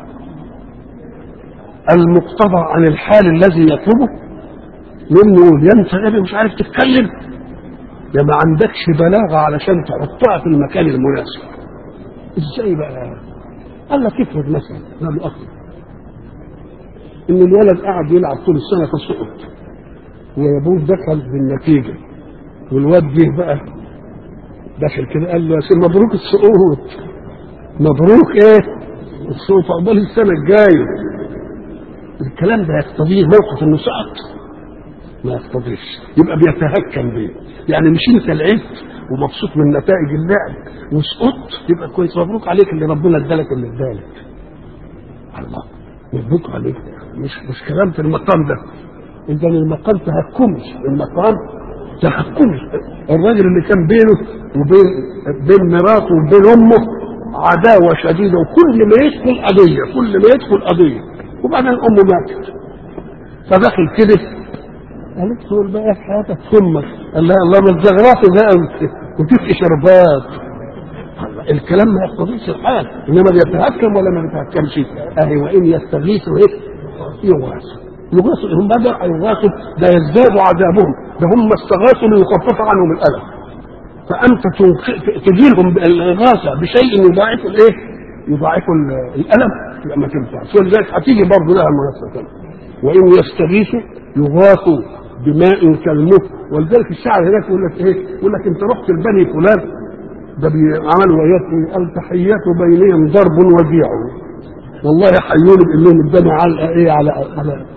المقتضى عن الحال الذي يطلبه منه يا انت يا مش عارف تتكلم يا ما عندكش بلاغه علشان تحطها في المكان المناسب ازاي بقى قال لك افرض مثلا ده مؤخر ان الولد قاعد يلعب طول السنه فسقط وابوه دخل بالنتيجه والواد جه بقى دخل كده قال له يا سيدي مبروك السقوط مبروك ايه الصوت عقبال السنه الجايه الكلام ده يقتضيه موقف انه سقط ما يقتضيش يبقى بيتهكم بيه يعني مش انت لعبت ومبسوط من نتائج اللعب وسقطت يبقى كويس مبروك عليك اللي ربنا ادالك اللي ادالك الله مبروك عليك مش مش كلام في المقام ده اذا المقام تهكمش المقام تهكمش الراجل اللي كان بينه وبين بين مراته وبين امه عداوه شديده وكل ما يدخل قضيه كل ما يدخل قضيه وبعدين امه ماتت فدخل كده قالت له بقى في حياتك ثم قال لها الله ما تزغرطي بقى وتبقي شربات الكلام ما يقتضيش الحال انما بيتهكم ولا ما بيتهكمش اهي وان يستغيثوا ايه يغاثوا يغاثوا هم بدأوا يغاثوا ده يزداد عذابهم ده هم استغاثوا ليخفف عنهم الالم فانت تجيلهم بالاغاثه بشيء يضاعف الايه؟ يضاعف الالم يبقى ما تنفعش ولذلك هتيجي برضه لها مناسبه وان يستغيثوا يغاثوا بماء كالمهل ولذلك الشعر هناك يقول لك ايه؟ يقول لك انت رحت لبني فلان ده عملوا ايات قال تحيات بينهم ضرب وجيع والله حيوني بيقول لهم اداني علقه ايه على على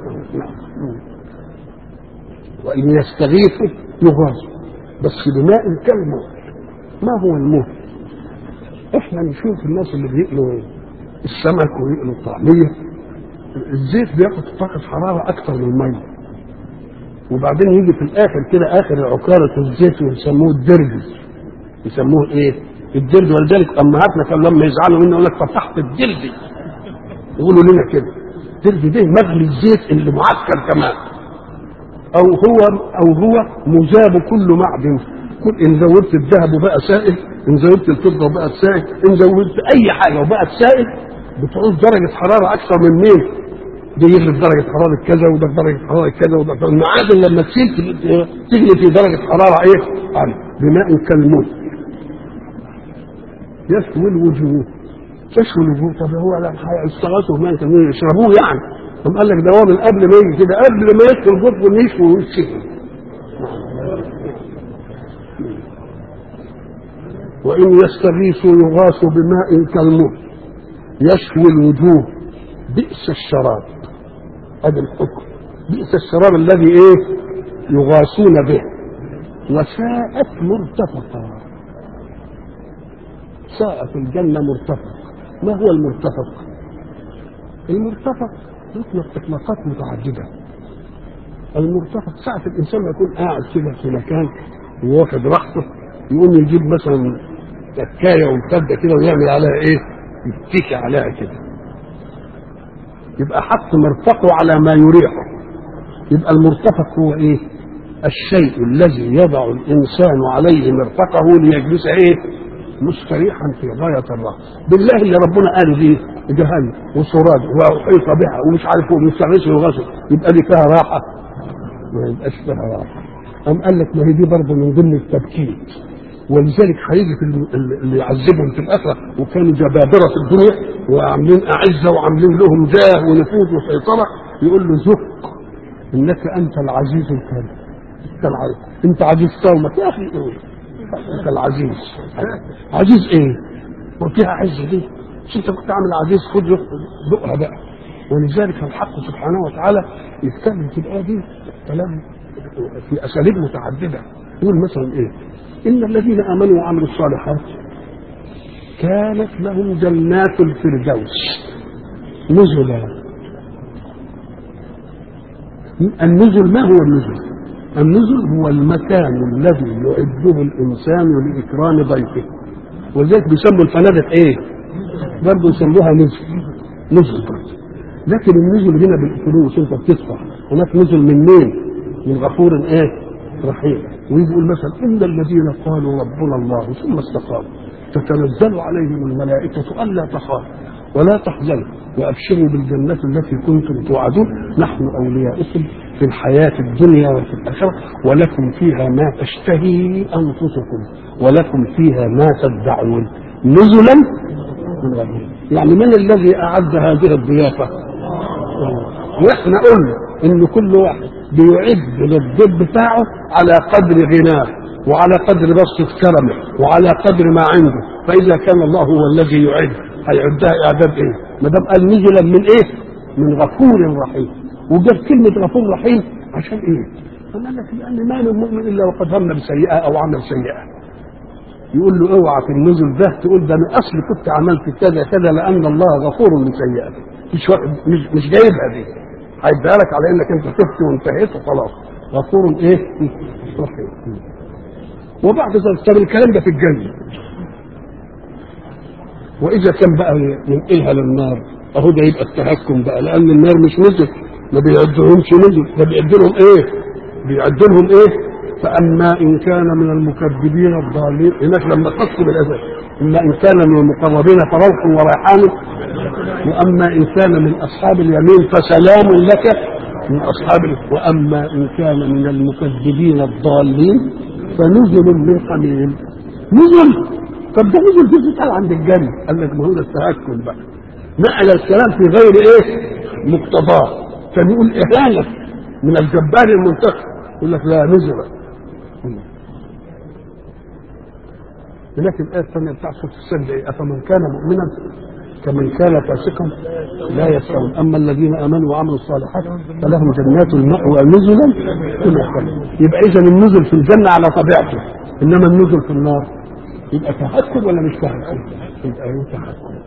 وان يستغيثوا يغاثوا بس بماء كالمهل ما هو المهل؟ احنا نشوف الناس اللي بيقلوا السمك ويقلوا الطعميه الزيت بياخد طاقه حراره اكثر من الميه وبعدين يجي في الاخر كده اخر عكاره الزيت ويسموه الدرجز يسموه ايه؟ الدرد ولذلك امهاتنا كانوا لما يزعلوا منا يقول لك فتحت الدرد يقولوا لنا كده الدرد ده مغلي الزيت اللي معسكر كمان او هو او هو مذاب كل معدن كل ان زودت الذهب وبقى سائل ان زودت الفضه وبقت سائل ان زودت اي حاجه وبقت سائل بتعوز درجه حراره اكثر من مين؟ ده يغلب درجه حراره كذا وده درجه حراره كذا وده المعادن لما تسيل تغلي في درجه حراره ايه؟ عاليه بماء كالموت يشوي الوجوه تشوي الوجوه طب هو استغاثوا ما يشربوه يعني طب قال لك ده هو من قبل ما يجي كده قبل ما يدخل جوه يشوي ويشوي وإن يستغيثوا يغاثوا بماء كالمهل يشوي الوجوه بئس الشراب هذا الحكم بئس الشراب الذي ايه يغاثون به وساءت مرتفقا ساءت الجنة مرتفق ما هو المرتفق المرتفق يطلق اطلاقات متعددة المرتفق ساعة الإنسان ما يكون قاعد كده في مكان وواخد راحته يقوم يجيب مثلا تكاية ومخدة كده ويعمل عليها ايه يتكي عليها كده يبقى حط مرفقه على ما يريحه يبقى المرتفق هو ايه الشيء الذي يضع الانسان عليه مرفقه ليجلس ايه مستريحا في غايه الراحه بالله اللي ربنا قال فيه جهنم وسراد واحيط بها ومش عارف ومستغيث وغسل يبقى دي فيها راحه ما يبقاش فيها راحه قام قال لك ما هي دي برضه من ضمن التبكيت ولذلك هيجي في اللي يعذبهم في الاخره وكانوا جبابره في الدنيا وعاملين اعزه وعاملين لهم جاه ونفوذ وسيطره يقول له ذق انك انت العزيز الكريم انت العزيز انت عزيز قومك يا اخي ايه انت العزيز عزيز ايه؟ وفيها عز دي مش انت كنت عامل عزيز خد ذقها بقى ولذلك الحق سبحانه وتعالى يتكلم في الايه دي كلام في اساليب متعدده يقول مثلا ايه؟ ان الذين امنوا وعملوا الصالحات كانت لهم جنات الفردوس نزلا النزل ما هو النزل النزل هو المكان الذي يعده الانسان لاكرام ضيفه ولذلك بيسموا الفنادق ايه برضه يسموها نزل نزل برضه لكن النزل هنا بالفلوس انت بتدفع هناك نزل من مين من غفور ايه رحيم ويقول مثلا ان الذين قالوا ربنا الله ثم استقاموا تتنزل عليهم الملائكه الا تخافوا ولا تحزنوا وابشروا بالجنه التي كنتم توعدون نحن اولياؤكم في الحياه الدنيا وفي الاخره ولكم فيها ما تشتهي انفسكم ولكم فيها ما تدعون نزلا من غير يعني من الذي اعد هذه الضيافه؟ واحنا قلنا ان كل واحد بيعد للضيف بتاعه على قدر غناه وعلى قدر بسطة كرمه وعلى قدر ما عنده فإذا كان الله هو الذي يعد هيعدها إعداد إيه؟ ما دام قال نزلا من إيه؟ من غفور رحيم وجاب كلمة غفور رحيم عشان إيه؟ قال لك لأن ما من مؤمن إلا وقد هم بسيئة أو عمل سيئة يقول له اوعى في النزل ده تقول ده انا اصلي كنت عملت كذا كذا لان الله غفور لسيئاتك مش مش مش جايبها دي هيديها لك على انك انت تبت وانتهيت وخلاص غفور ايه؟ رحيم وبعد ذلك طب الكلام ده في الجنه واذا كان بقى ينقلها للنار اهو ده يبقى التهكم بقى لان النار مش نزل ما بيعدهمش نزل ده بيعد لهم ايه؟ بيعد لهم ايه؟ فاما ان كان من المكذبين الضالين هناك لما خص بالاذى اما ان كان من المقربين فروح وريحان واما ان كان من اصحاب اليمين فسلام لك من اصحاب ال- واما ان كان من المكذبين الضالين فنزل من حميم نزل طب ده نزل في قال عند الجنه قال لك ما هو ده التهكم بقى نقل الكلام في غير ايه مقتضاه كان يقول اهانه من الجبار المنتخب يقول لك لا نزل هناك الآية الثانية بتاع سورة السجدة إيه؟ أفمن كان مؤمنا كمن كان فاسقا لا يستوون أما الذين آمنوا وعملوا الصالحات فلهم جنات المأوى نزلا بما يحبون يبقى إذا النزل في الجنة على طبيعته إنما النزل في النار يبقى تحكم ولا مش تحكم؟ يبقى ايه تحكم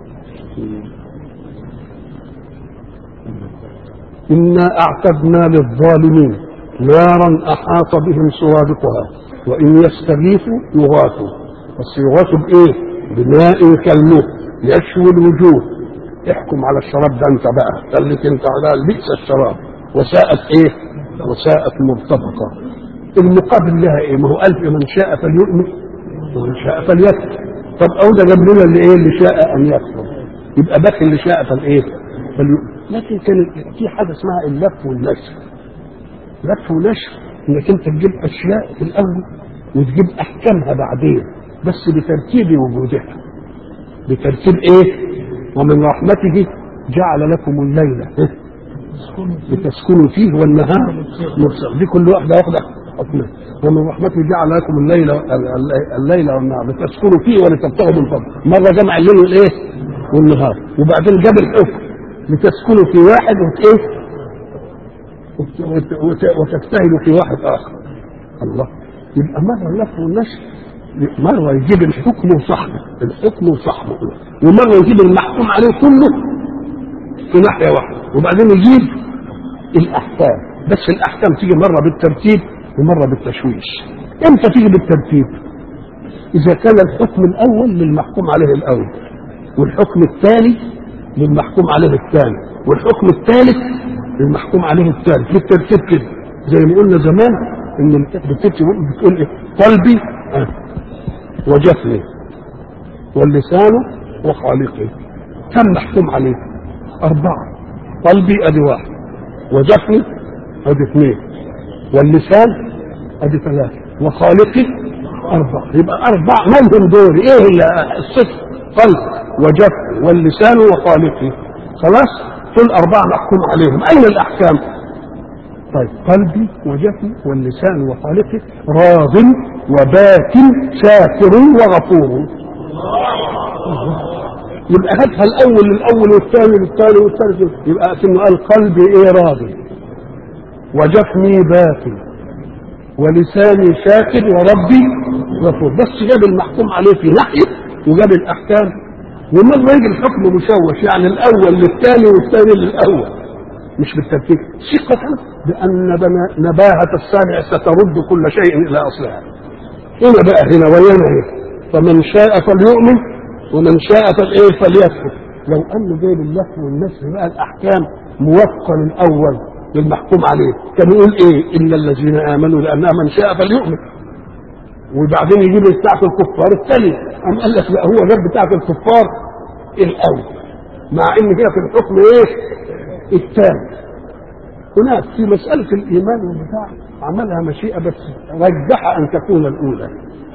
إنا أعتدنا للظالمين نارا أحاط بهم سرادقها وإن يستغيثوا يغاثوا بس يغاثوا بإيه؟ بماء كالموت يشوي الوجوه احكم على الشراب ده أنت بقى خليك أنت على بئس الشراب وساءت إيه؟ وساءت مرتفقة المقابل لها إيه؟ ما هو ألف من شاء فليؤمن ومن شاء فليكفر طب أو ده جاب لنا اللي إيه اللي شاء أن يكفر يبقى باقي اللي شاء فالإيه؟ فليؤمن لكن كان في حاجة اسمها اللف والنشر لف ونشر انك انت تجيب اشياء في الاول وتجيب احكامها بعدين بس بترتيب وجودها بترتيب ايه ومن رحمته جعل لكم الليل إيه؟ لتسكنوا فيه والنهار مبصر دي كل واحده واخده حكمها ومن رحمته جعل لكم الليل الليل والنهار لتسكنوا فيه ولتبتغوا من فضله مره جمع الليل والايه والنهار وبعدين جاب الحكم لتسكنوا في واحد وت ايه وتجتهدوا في واحد اخر الله يبقى مره اللف والنشر مره يجيب الحكم وصاحبه الحكم وصاحبه ومره يجيب المحكوم عليه كله في ناحيه واحده وبعدين يجيب الاحكام بس الاحكام تيجي مره بالترتيب ومره بالتشويش امتى تيجي بالترتيب اذا كان الحكم الاول للمحكوم عليه الاول والحكم الثاني للمحكوم عليه الثاني والحكم الثالث للمحكوم عليه الثالث بالترتيب كده زي ما قلنا زمان ان بتكتب بتقول ايه قلبي آه. وجفني واللسان وخالقي كم محكوم عليه أربعة قلبي أدي واحد وجفني أدي اثنين واللسان أدي ثلاثة وخالقي أربعة يبقى أربعة ما لهم دور إيه اللي الصفر قلب وجفني واللسان وخالقي خلاص دول أربعة محكوم عليهم أين الأحكام؟ طيب قلبي وجفني واللسان وخالقي راض وباك شاكر وغفور يبقى هاتها الاول للاول والثاني للثاني والثالث يبقى كأنه قال قلبي ايه راضي وجفني باكي ولساني شاكر وربي غفور بس جاب المحكوم عليه في ناحيه وجاب الاحكام ومرة يجي الحكم مشوش يعني الاول للثاني والثاني للاول مش بالترتيب ثقة بأن نباهة السامع سترد كل شيء إلى أصلها هنا بقى هنا ويانا هنا فمن شاء فليؤمن ومن شاء فالايه فليكفر لو انه جايب اللف والنسر بقى الاحكام موفقه للاول للمحكوم عليه كان يقول ايه الا الذين امنوا لانها من شاء فليؤمن وبعدين يجيب بتاعه الكفار الثانيه قام قال لك لا هو جاب بتاعه الكفار الاول مع ان هي في الحكم ايه الثاني هناك في مساله الايمان والبتاع عملها مشيئه بس رجح ان تكون الاولى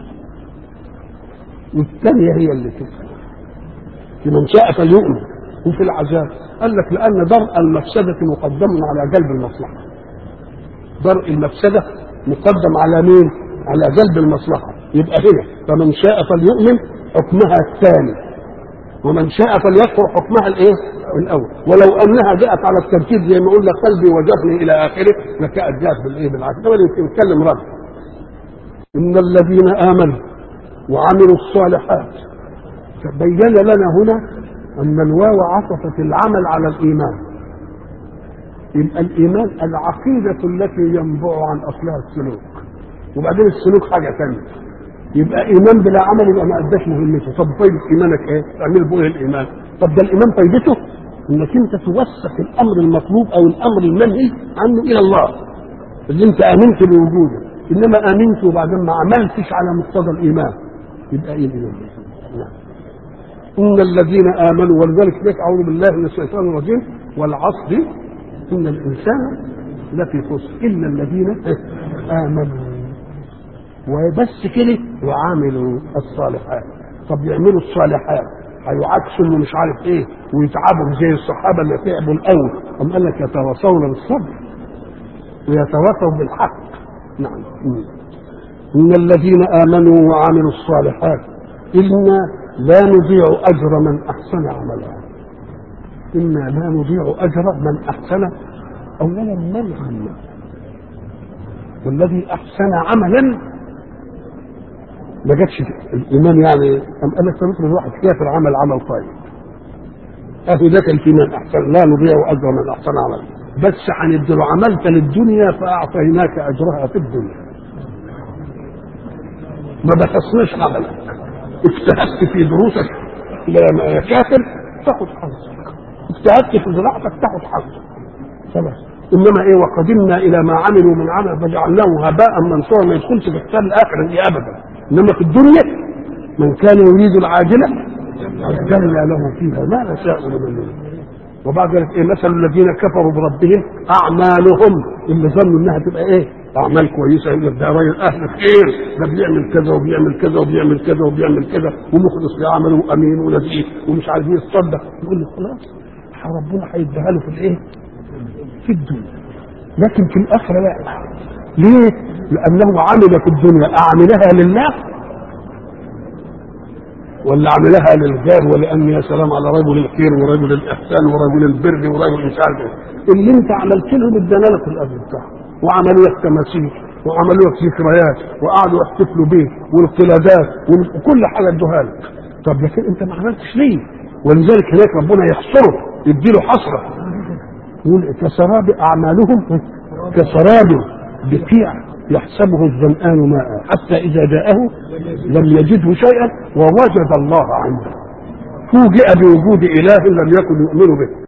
والثانية هي اللي تفهم لمن شاء فليؤمن وفي العذاب قال لك لأن درء المفسدة مقدم على جلب المصلحة درء المفسدة مقدم على مين؟ على جلب المصلحه يبقى هنا فمن شاء فليؤمن حكمها الثاني ومن شاء فليكفر حكمها الايه؟ الاول ولو انها جاءت على الترتيب زي ما قلنا قلبي وجهني الى اخره لكانت جاءت بالايه؟ بالعكس ده يتكلم رب ان الذين امنوا وعملوا الصالحات تبين لنا هنا ان الواو عطفت العمل على الايمان يبقى الايمان العقيده التي ينبع عن اصلها السلوك وبعدين السلوك حاجه ثانيه يبقى ايمان بلا عمل يبقى ما اداش مهمته طب فايده ايمانك ايه؟ تعمل به الايمان طب ده الايمان فايدته انك انت توثق الامر المطلوب او الامر المنهي عنه الى الله اللي انت امنت بوجوده انما امنت وبعدين ما عملتش على مقتضى الايمان يبقى ايه الايمان نعم. ان الذين امنوا ولذلك ليك اعوذ بالله من الشيطان الرجيم والعصر ان الانسان لفي خسر الا الذين امنوا وبس كده وعاملوا الصالحات طب يعملوا الصالحات هيعكسوا انه مش عارف ايه ويتعبوا زي الصحابه اللي تعبوا الاول قام قال لك يتواصون بالصبر ويتواصوا بالحق نعم ان الذين امنوا وعملوا الصالحات انا لا نضيع اجر من احسن عملا انا لا نضيع اجر من احسن اولا من عمل والذي احسن عملا ما جاتش الايمان يعني ام قال لك مثل الواحد كافر عمل عمل طيب اهو ده الايمان احسن لا نضيع اجر من احسن عمل بس هندي له عملت للدنيا فاعطيناك اجرها في الدنيا ما بخصناش عملك اجتهدت في دروسك يا كافر تاخد حظك اجتهدت في زراعتك تاخد حظك خلاص انما ايه وقدمنا الى ما عملوا من عمل فجعلناه هباء منصورا ما يدخلش في حساب الاخره دي ابدا انما في الدنيا من كان يريد العاجله عجلنا له فيها ما نشاء لمن نريد وبعد ذلك ايه مثل الذين كفروا بربهم اعمالهم اللي ظنوا انها تبقى ايه اعمال كويسه يقول لك ده راجل اهل خير ده بيعمل كذا وبيعمل كذا وبيعمل كذا وبيعمل كذا ومخلص لعمله وامين ولذيذ ومش عايز يتصدق يقول لك خلاص ربنا هيديها له في الايه؟ في الدنيا لكن في الاخره لا ليه؟ لانه عمل في الدنيا اعملها لله ولا عملها للغير ولان يا سلام على رجل الخير ورجل الاحسان ورجل البر ورجل مش عارف ايه اللي انت عملت لهم ادانا لك الاجر بتاعهم وعملوا لك تماثيل وعملوا لك ذكريات وقعدوا يحتفلوا بيه والقلادات وكل حاجه ادوها لك طب لكن انت ما عملتش ليه؟ ولذلك هناك ربنا يحصره يديله حسره يقول كسراب اعمالهم كسراب بقيع يحسبه الظمآن ماء حتى إذا جاءه لم يجده شيئا ووجد الله عنده فوجئ بوجود إله لم يكن يؤمن به